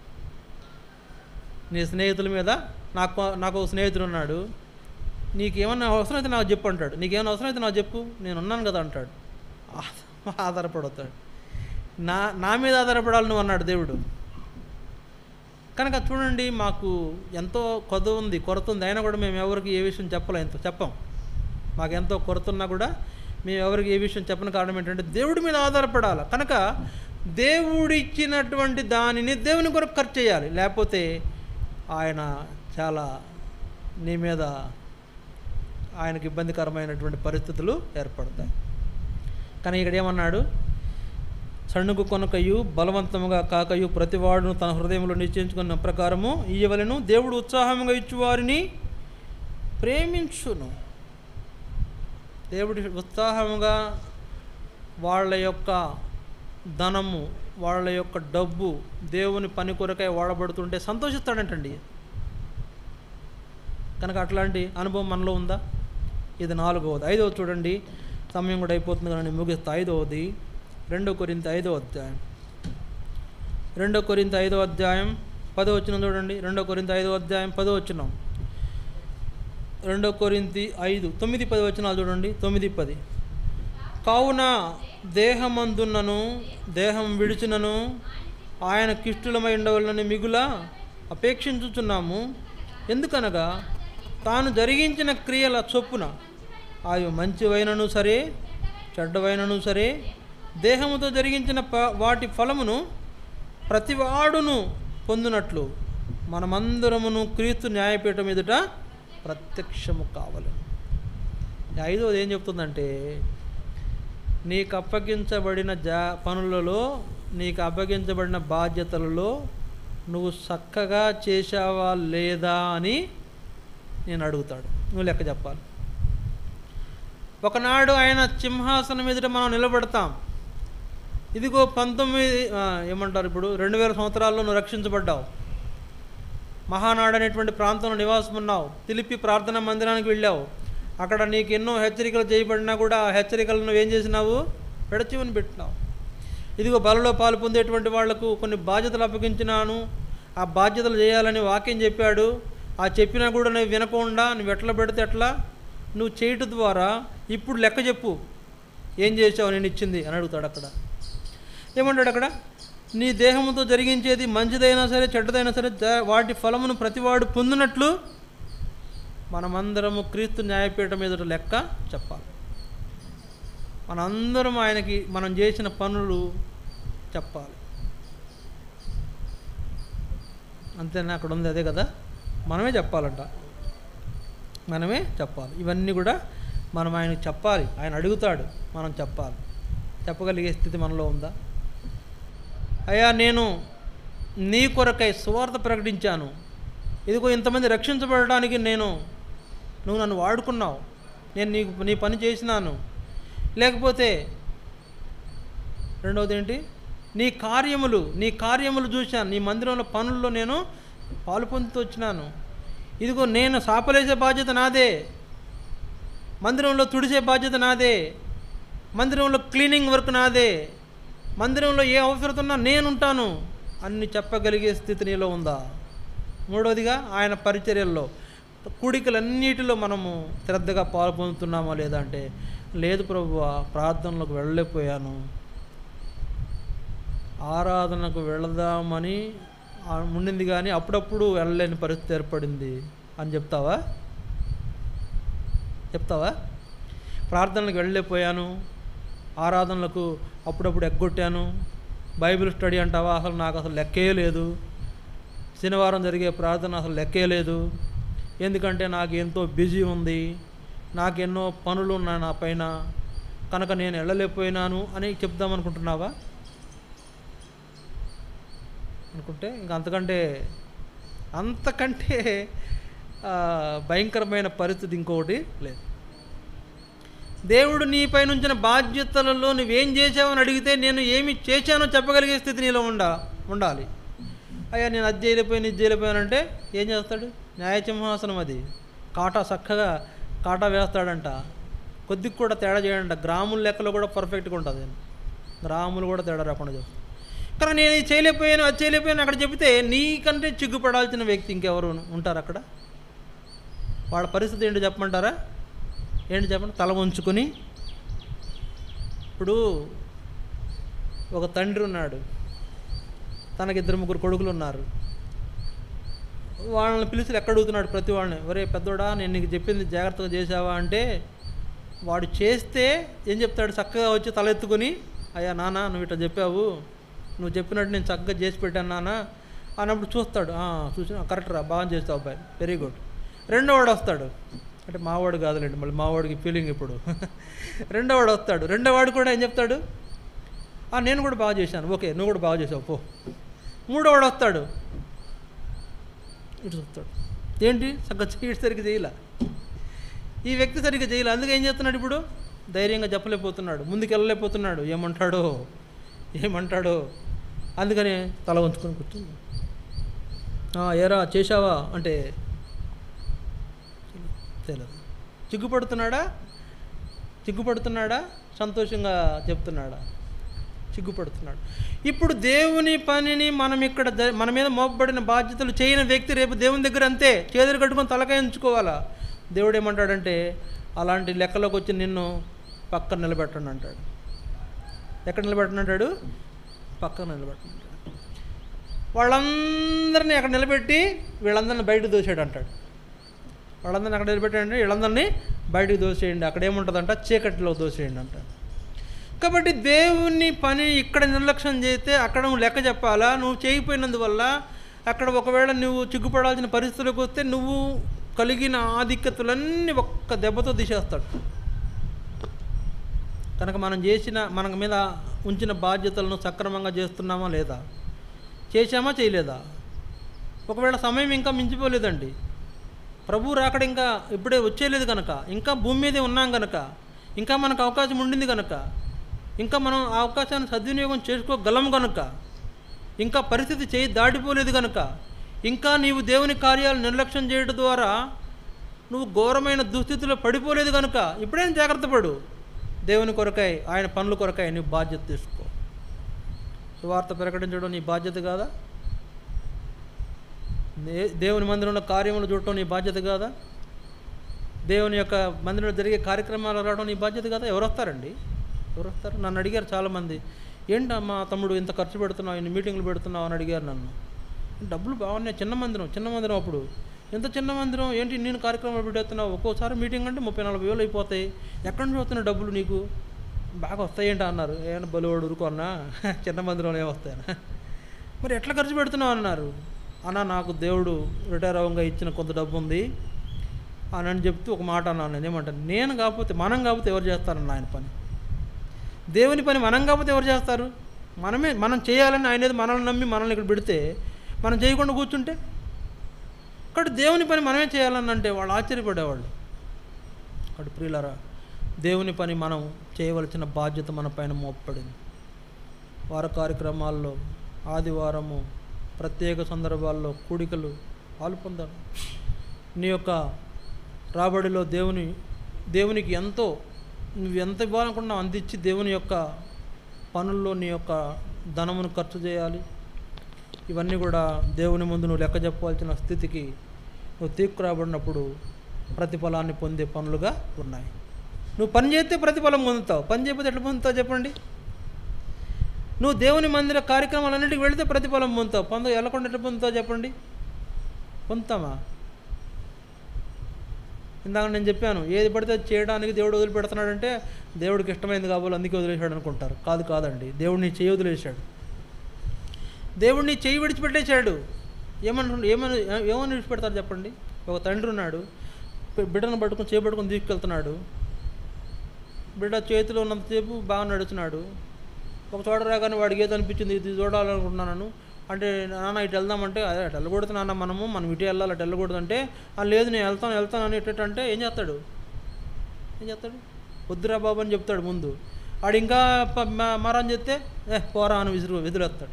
నీ స్నేహితుల మీద నాకు నాకు ఒక స్నేహితుడు ఉన్నాడు నీకేమన్నా అవసరం అయితే నాకు చెప్పు అంటాడు నీకేమైనా అవసరం అయితే నాకు చెప్పు నేను ఉన్నాను కదా అంటాడు ఆ- ఆధారపడతాడు నా నా మీద ఆధారపడాలి నువ్వు అన్నాడు దేవుడు కనుక చూడండి మాకు ఎంతో కొద ఉంది కొరత ఉంది అయినా కూడా మేము ఎవరికి ఏ విషయం చెప్పలేం ఎంతో చెప్పం మాకు ఎంతో కొరత ఉన్నా కూడా మేము ఎవరికి ఏ విషయం చెప్పని కారణం ఏంటంటే దేవుడి మీద ఆధారపడాలి కనుక దేవుడు ఇచ్చినటువంటి దానిని దేవుని కొరకు ఖర్చు చేయాలి లేకపోతే ఆయన చాలా నీ మీద ఆయనకి ఇబ్బందికరమైనటువంటి పరిస్థితులు ఏర్పడతాయి కానీ ఇక్కడ ఏమన్నాడు సణుగు కొనకయు బలవంతముగా కాకయు ప్రతివాడును తన హృదయంలో నిశ్చయించుకున్న ప్రకారము ఇయ్యవలను దేవుడు ఉత్సాహముగా ఇచ్చువారిని ప్రేమించును దేవుడి ఉత్సాహముగా వాళ్ళ యొక్క ధనము వాళ్ళ యొక్క డబ్బు దేవుని పని కొరకై వాడబడుతుంటే సంతోషిస్తాడంటండి కనుక అట్లాంటి అనుభవం మనలో ఉందా ఇది నాలుగవది ఐదవది చూడండి సమయం కూడా అయిపోతుంది కానీ ముగిస్తా ఐదవది రెండో కొరింత ఐదో అధ్యాయం రెండో కొరింత ఐదో అధ్యాయం పదో వచ్చిన చూడండి రెండో కొరింత ఐదో అధ్యాయం పదో వచ్చినాం రెండో కొరింతి ఐదు తొమ్మిది పది వచనాలు చూడండి తొమ్మిది పది కావున దేహమందున్నను దేహం విడిచినను ఆయన కిష్టులమై ఉండవలనని మిగుల అపేక్షించుచున్నాము ఎందుకనగా తాను జరిగించిన క్రియల చొప్పున అవి మంచివైనను సరే చెడ్డవైనను సరే దేహముతో జరిగించిన ప వాటి ఫలమును ప్రతివాడును పొందినట్లు మనమందరమును క్రీస్తు న్యాయపీఠం ఎదుట ప్రత్యక్షము కావాలి ఈ ఐదోది ఏం చెప్తుందంటే నీకు అప్పగించబడిన జా పనులలో నీకు అప్పగించబడిన బాధ్యతలలో నువ్వు చక్కగా చేశావా లేదా అని నేను అడుగుతాడు నువ్వు లెక్క చెప్పాలి ఒకనాడు ఆయన సింహాసనం ఎదుట మనం నిలబడతాం ఇదిగో పంతొమ్మిది ఆ, ఏమంటారు ఇప్పుడు రెండు వేల సంవత్సరాల్లో నువ్వు రక్షించబడ్డావు మహానాడు అనేటువంటి ప్రాంతంలో నివాసం ఉన్నావు తిలిపి ప్రార్థనా మందిరానికి వెళ్ళావు అక్కడ నీకు ఎన్నో హెచ్చరికలు చేయబడినా కూడా ఆ హెచ్చరికలు నువ్వేం చేసినావు పెడచివని పెట్టినావు ఇదిగో బలలో పాలు పొందేటువంటి వాళ్లకు కొన్ని బాధ్యతలు అప్పగించినాను ఆ బాధ్యతలు చేయాలని వాక్యం చెప్పాడు ఆ చెప్పినా కూడా నువ్వు వినకుండా నువ్వు ఎట్లా పెడితే ఎట్లా నువ్వు చేయటం ద్వారా ఇప్పుడు లెక్క చెప్పు ఏం చేసావు నేను ఇచ్చింది అని అడుగుతాడు అక్కడ ఏమంటాడు అక్కడ నీ దేహముతో జరిగించేది మంచిదైనా సరే చెడ్డదైనా సరే జా- వాటి ఫలమును ప్రతివాడు పొందినట్లు మనమందరము క్రీస్తు న్యాయపీఠం ఎదుట లెక్క చెప్పాలి మనందరం ఆయనకి మనం చేసిన పనులు చెప్పాలి అంతేనా అక్కడ ఉంది అదే కదా మనమే చెప్పాలంట మనమే చెప్పాలి ఇవన్నీ కూడా మనం ఆయనకు చెప్పాలి ఆయన అడుగుతాడు మనం చెప్పాలి చెప్పగలిగే స్థితి మనలో ఉందా అయ్యా నేను నీ కొరకై సువార్త ప్రకటించాను ఇదిగో ఇంతమంది రక్షించబడడానికి నేను నువ్వు నన్ను వాడుకున్నావు నేను నీకు నీ పని చేసినాను లేకపోతే రెండవది ఏంటి నీ కార్యములు నీ కార్యములు చూశాను నీ మందిరంలో పనుల్లో నేను పాలు పొందుతూ వచ్చినాను ఇదిగో నేను సాపలేసే బాధ్యత నాదే మందిరంలో తుడిసే బాధ్యత నాదే మందిరంలో క్లీనింగ్ వర్క్ నాదే మందిరంలో ఏ అవసరం ఉన్నా నేనుంటాను అన్ని చెప్పగలిగే స్థితి నీలో ఉందా మూడవదిగా ఆయన పరిచర్యల్లో కూడికలన్నిటిలో మనము శ్రద్ధగా పాలు పొందుతున్నామా లేదా అంటే లేదు ప్రభు ప్రార్థనలకు వెళ్ళలేకపోయాను ఆరాధనకు వెళదామని ఆ ఉండింది కానీ అప్పుడప్పుడు వెళ్ళలేని పరిస్థితి ఏర్పడింది అని చెప్తావా చెప్తావా ప్రార్థనలకు వెళ్ళలేకపోయాను ఆరాధనలకు అప్పుడప్పుడు ఎగ్గొట్టాను బైబిల్ స్టడీ అంటావా అసలు నాకు అసలు లెక్కే లేదు శనివారం జరిగే ప్రార్థన అసలు లెక్కే లేదు ఎందుకంటే నాకు ఎంతో బిజీ ఉంది నాకెన్నో పనులు ఉన్నాయి నా పైన కనుక నేను వెళ్ళలేకపోయినాను అని చెప్దాం అనుకుంటున్నావా అనుకుంటే ఇంకా అంతకంటే అంతకంటే ఆ, భయంకరమైన పరిస్థితి ఇంకొకటి లేదు దేవుడు నీపై ఉంచిన బాధ్యతలలో నువ్వేం చేసావని అడిగితే నేను ఏమి చేశానో చెప్పగలిగే స్థితి నీలో ఉండ ఉండాలి అయ్యా నేను అది చేయలేకపోయాను ఇది చేయలేకపోయానంటే ఏం చేస్తాడు న్యాయసింహాసనం అది కాటా చక్కగా కాటా వేస్తాడంట కొద్దిగా కూడా తేడా చేయడంట గ్రాముల లెక్కలో కూడా పర్ఫెక్ట్గా ఉంటుంది గ్రాములు కూడా తేడా రాకుండా చేస్తాడు కానీ నేను ఇది చేయలేకపోయాను అది చేయలేకపోయాను అక్కడ చెబితే నీకంటే చిగ్గుపడాల్సిన వ్యక్తి ఇంకెవరు ఉంటారు అక్కడ వాళ్ళ పరిస్థితి ఏంటో చెప్పమంటారా ఏంటి చెప్పండి తల ఉంచుకొని ఇప్పుడు ఒక తండ్రి ఉన్నాడు తనకి ఇద్దరు ముగ్గురు కొడుకులు ఉన్నారు వాళ్ళని పిలిచి ఎక్కడ అడుగుతున్నాడు ప్రతి వాళ్ళని ఒరే పెద్దోడా నేను నీకు చెప్పింది జాగ్రత్తగా చేసావా అంటే వాడు చేస్తే ఏం చెప్తాడు చక్కగా వచ్చి తల ఎత్తుకొని అయ్యా నాన్న నువ్వు ఇట్లా చెప్పావు నువ్వు చెప్పినట్టు నేను చక్కగా చేసి పెట్టాను నాన్న అన్నప్పుడు చూస్తాడు "ఆ, చూసి కరెక్ట్ రా బాగా చేస్తావు అబ్బాయి వెరీ గుడ్ రెండో వాడు వస్తాడు అంటే మావాడు కాదులేండి మళ్ళీ మావాడికి ఫీలింగ్ ఇప్పుడు రెండో వాడు వస్తాడు రెండో వాడు కూడా ఏం చెప్తాడు "ఆ, నేను కూడా బాగా చేశాను ఓకే నువ్వు కూడా బాగా చేసావు పో మూడో వాడు వస్తాడు ఇటు చూస్తాడు ఏంటి సరిగ్గా చేయడు సరిగ్గా చేయలే ఈ వ్యక్తి సరిగ్గా చేయలే అందుకే ఏం చేస్తున్నాడు ఇప్పుడు ధైర్యంగా చెప్పలేకపోతున్నాడు ముందుకు వెళ్ళలేకపోతున్నాడు ఏమంటాడో ఏమంటాడో అందుకని తల వంచుకొని కూర్చుంది "ఆ, ఏరా చేశావా అంటే తెలియదు చిగ్గుపడుతున్నాడా చిగ్గుపడుతున్నాడా సంతోషంగా చెప్తున్నాడా సిగ్గుపడుతున్నాడు ఇప్పుడు దేవుని పనిని మనం ఇక్కడ ద- మన మీద మోపబడిన బాధ్యతలు చేయని వ్యక్తి రేపు దేవుని దగ్గర అంతే చేతులు కట్టుకొని తలకాయ ఉంచుకోవాలా దేవుడు ఏమంటాడంటే అలాంటి లెక్కలోకి వచ్చి నిన్ను పక్కన నిలబెట్టండి అంటాడు ఎక్కడ నిలబెట్టండి అంటాడు పక్కన నిలబెట్టండి అంటాడు వాళ్ళందరినీ అక్కడ నిలబెట్టి వీళ్ళందరిని బయటకు దోసాడు అంటాడు వాళ్ళందరినీ అక్కడ నిలబెట్టండి వీళ్ళందరినీ బయటకు దోసేయండి అక్కడ ఏముంటుందంట చీకటిలో దోసేయండి అంటాడు కాబట్టి దేవుని పని ఇక్కడ నిర్లక్ష్యం చేస్తే అక్కడ నువ్వు లెక్క చెప్పాలా నువ్వు చేయకపోయినందువల్ల అక్కడ ఒకవేళ నువ్వు చిగ్గుపడాల్సిన పరిస్థితులకు వస్తే నువ్వు కలిగిన ఆధిక్యతలన్నీ ఒక్క దెబ్బతో తీసేస్తాడు కనుక మనం చేసిన మన మీద ఉంచిన బాధ్యతలను సక్రమంగా చేస్తున్నామా లేదా చేశామా చేయలేదా ఒకవేళ సమయం ఇంకా మించిపోలేదండి ప్రభు రాకడ ఇంకా ఇప్పుడే వచ్చేలేదు కనుక ఇంకా భూమి మీదే ఉన్నాం కనుక ఇంకా మనకు అవకాశం ఉండింది కనుక ఇంకా మనం ఆ అవకాశాన్ని సద్వినియోగం చేసుకోగలం కనుక ఇంకా పరిస్థితి చేయి దాటిపోలేదు కనుక ఇంకా నీవు దేవుని కార్యాలు నిర్లక్ష్యం చేయడం ద్వారా నువ్వు ఘోరమైన దుస్థితిలో పడిపోలేదు కనుక ఇప్పుడేం జాగ్రత్త పడు దేవుని కొరకై ఆయన పనుల కొరకై నీ బాధ్యత తీసుకో సువార్త ప్రకటించడం నీ బాధ్యత కాదా దే- దేవుని మందిరంలో కార్యములు చూడటం నీ బాధ్యత కాదా దేవుని యొక్క మందిరంలో జరిగే కార్యక్రమాలు రావడం నీ బాధ్యత కదా ఎవరు వస్తారండి ఎవరు వస్తారు నన్ను అడిగారు చాలామంది ఏంటమ్మా తమ్ముడు ఇంత ఖర్చు పెడుతున్నావు ఇన్ని మీటింగ్లు పెడుతున్నావు అని అడిగారు నన్ను డబ్బులు బాగున్నాయి చిన్న మందిరం చిన్న మందిరం అప్పుడు ఎంత చిన్న మందిరం ఏంటి నేను కార్యక్రమాలు పెట్టేస్తున్నావు ఒక్కోసారి మీటింగ్ అంటే ముప్పై నలభై వేలు అయిపోతాయి ఎక్కడి నుంచి వస్తున్నాయి డబ్బులు నీకు బాగా వస్తాయేంటి అన్నారు ఏమన్నా బలువాడు ఊరుకోన్నా చిన్న మందిరంలో ఏమొస్తాయన్నా మరి ఎట్లా ఖర్చు పెడుతున్నావు అన్నారు అన్న నాకు దేవుడు రిటైర్ అవ్వగా ఇచ్చిన కొంత డబ్బు ఉంది అని అని చెప్తూ ఒక మాట అన్నాను నేను ఏమంటాను నేను కాకపోతే మనం కాకపోతే ఎవరు చేస్తారన్న ఆయన పని దేవుని పని మనం కాకపోతే ఎవరు చేస్తారు మనమే మనం చేయాలని ఆయన మనల్ని నమ్మి మనల్ని ఇక్కడ పెడితే మనం చేయకుండా కూర్చుంటే కాబట్టి దేవుని పని మనమే చేయాలని అంటే వాళ్ళు ఆశ్చర్యపడేవాళ్ళు అటు ప్రియులరా దేవుని పని మనం చేయవలసిన బాధ్యత మన పైన మోపబడింది వార కార్యక్రమాల్లో ఆదివారము ప్రత్యేక సందర్భాల్లో కూడికలు పాల్పొందాలి నీ యొక్క రాబడిలో దేవుని దేవునికి ఎంతో నువ్వు ఎంత ఇవ్వాలనుకున్నావు అందించి దేవుని యొక్క పనుల్లో నీ యొక్క ధనమును ఖర్చు చేయాలి ఇవన్నీ కూడా దేవుని ముందు నువ్వు లెక్క చెప్పవలసిన స్థితికి నువ్వు తీసుకురాబడినప్పుడు ప్రతిఫలాన్ని పొందే పనులుగా ఉన్నాయి నువ్వు పని చేస్తే ప్రతిఫలం పొందుతావు పని చేయకపోతే ఎట్లా పొందుతావు చెప్పండి నువ్వు దేవుని మందిర కార్యక్రమాలన్నింటికి వెళితే ప్రతిఫలం పొందుతావు పొంద వెళ్ళకుండా ఎట్లా పొందుతావు చెప్పండి పొందుతామా ఇందాక నేను చెప్పాను ఏది పడితే అది చేయడానికి దేవుడు వదిలిపెడుతున్నాడంటే దేవుడికి ఇష్టమైంది కాబట్టి అందుకే వదిలేశాడు అనుకుంటారు కాదు కాదండి దేవుడిని చేయి వదిలేశాడు దేవుడిని చేయి విడిచిపెట్టేశాడు ఏమని ఏమని ఏమని విడిచిపెడతారు చెప్పండి ఒక తండ్రి ఉన్నాడు బి- బిడ్డను పట్టుకొని చేపట్టుకొని తీసుకెళ్తున్నాడు బిడ్డ చేతిలో ఉన్నంతసేపు బాగా నడుచున్నాడు ఒక చోట రాగానే వాడికి ఏదో అనిపించింది ఇది చూడాలనుకుంటున్నాను అంటే నాన్న ఇటు వెళ్దామంటే అదే అటు వెళ్ళకూడదు నాన్న మనము మనం ఇటు వెళ్ళాలి అటు వెళ్ళకూడదు అంటే "ఆ, లేదు నేను వెళ్తాను వెళ్తాను అని ఎట్ట అంటే ఏం చేస్తాడు ఏం చేస్తాడు వద్దురా బాబు అని చెప్తాడు ముందు ఆడు ఇంకా ప- మ- మరని చెప్తే ఏ పోరా అని విసురు విధులేస్తాడు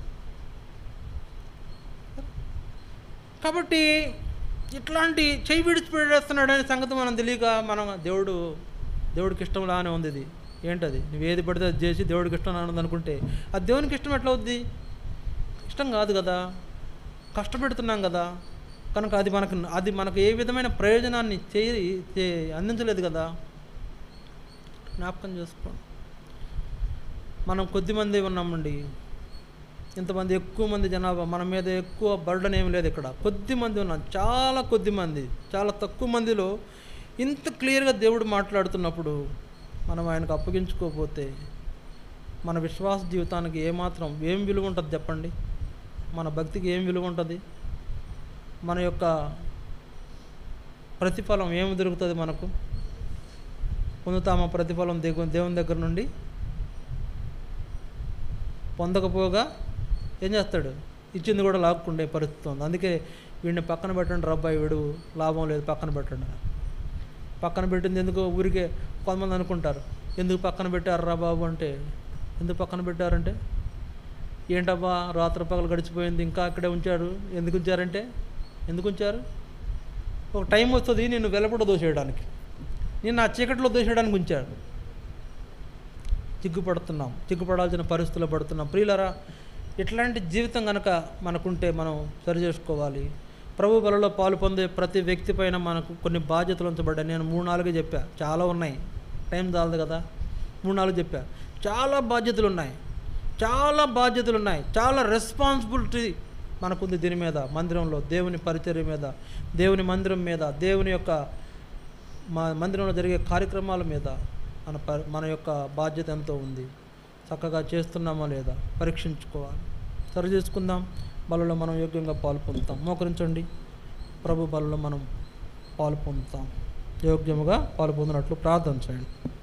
కాబట్టి ఇట్లాంటి చేయి విడిచిపెట్టేస్తున్నాడు అనే సంగతి మనం తెలియక మనం దేవుడు దేవుడికి ఇష్టం లానే ఉంది ఇది ఏంటది నువ్వు ఏది పడితే అది చేసి దేవుడికి ఇష్టం లానే అనుకుంటే అది దేవునికి ఇష్టం ఎట్లా అవుద్ది ఇష్టం కాదు కదా కష్టపెడుతున్నాం కదా కనుక అది మనకు అది మనకు ఏ విధమైన ప్రయోజనాన్ని చేయి చే- అందించలేదు కదా జ్ఞాపకం చేసుకోండి మనం కొద్దిమంది ఉన్నామండి ఇంతమంది ఎక్కువ మంది జనాభా మన మీద ఎక్కువ బర్డన్ ఏం లేదు ఇక్కడ కొద్ది మంది ఉన్నాం చాలా కొద్ది మంది చాలా తక్కువ మందిలో ఇంత క్లియర్గా దేవుడు మాట్లాడుతున్నప్పుడు మనం ఆయనకు అప్పగించుకోకపోతే మన విశ్వాస జీవితానికి ఏమాత్రం ఏం విలువ ఉంటుంది చెప్పండి మన భక్తికి ఏం విలువ ఉంటుంది మన యొక్క ప్రతిఫలం ఏమి దొరుకుతుంది మనకు పొందుతామా ప్రతిఫలం దేవు దేవుని దగ్గర నుండి పొందకపోగా ఏం చేస్తాడు ఇచ్చింది కూడా లాక్కుండే పరిస్థితి ఉంది అందుకే వీడిని పక్కన పెట్టండి రబ్బాయి వీడు లాభం లేదు పక్కన పెట్టండి పక్కన పెట్టింది ఎందుకు ఊరికే కొంతమంది అనుకుంటారు ఎందుకు పక్కన పెట్టారు రా బాబు అంటే ఎందుకు పక్కన పెట్టారంటే ఏంటబ్బా రాత్రి పగలు గడిచిపోయింది ఇంకా అక్కడే ఉంచారు ఎందుకు ఉంచారంటే ఎందుకు ఉంచారు ఒక టైం వస్తుంది నిన్ను వెలపడ దోసేయడానికి నిన్ను ఆ చీకట్లో దోసేయడానికి ఉంచాడు చిగ్గుపడుతున్నాం చిగ్గుపడాల్సిన పరిస్థితుల్లో పడుతున్నాం ప్రియులరా ఇట్లాంటి జీవితం కనుక మనకుంటే మనం సరి చేసుకోవాలి ప్రభు బలలో పాలు పొందే ప్రతి వ్యక్తి పైన మనకు కొన్ని బాధ్యతలు ఉంచబడ్డాయి నేను మూడు నాలుగు చెప్పా చాలా ఉన్నాయి టైం చాలదు కదా మూడు నాలుగు చెప్పా చాలా బాధ్యతలు ఉన్నాయి చాలా బాధ్యతలు ఉన్నాయి చాలా రెస్పాన్సిబిలిటీ మనకుంది దీని మీద మందిరంలో దేవుని పరిచర్య మీద దేవుని మందిరం మీద దేవుని యొక్క మా మందిరంలో జరిగే కార్యక్రమాల మీద మన ప మన యొక్క బాధ్యత ఎంతో ఉంది చక్కగా చేస్తున్నామా లేదా పరీక్షించుకోవాలి సరి చేసుకుందాం బలలో మనం యోగ్యంగా పాలు పొందుతాం మోకరించండి ప్రభు బలలో మనం పాలు పొందుతాం యోగ్యముగా పాలు పొందినట్లు ప్రార్థన చేయండి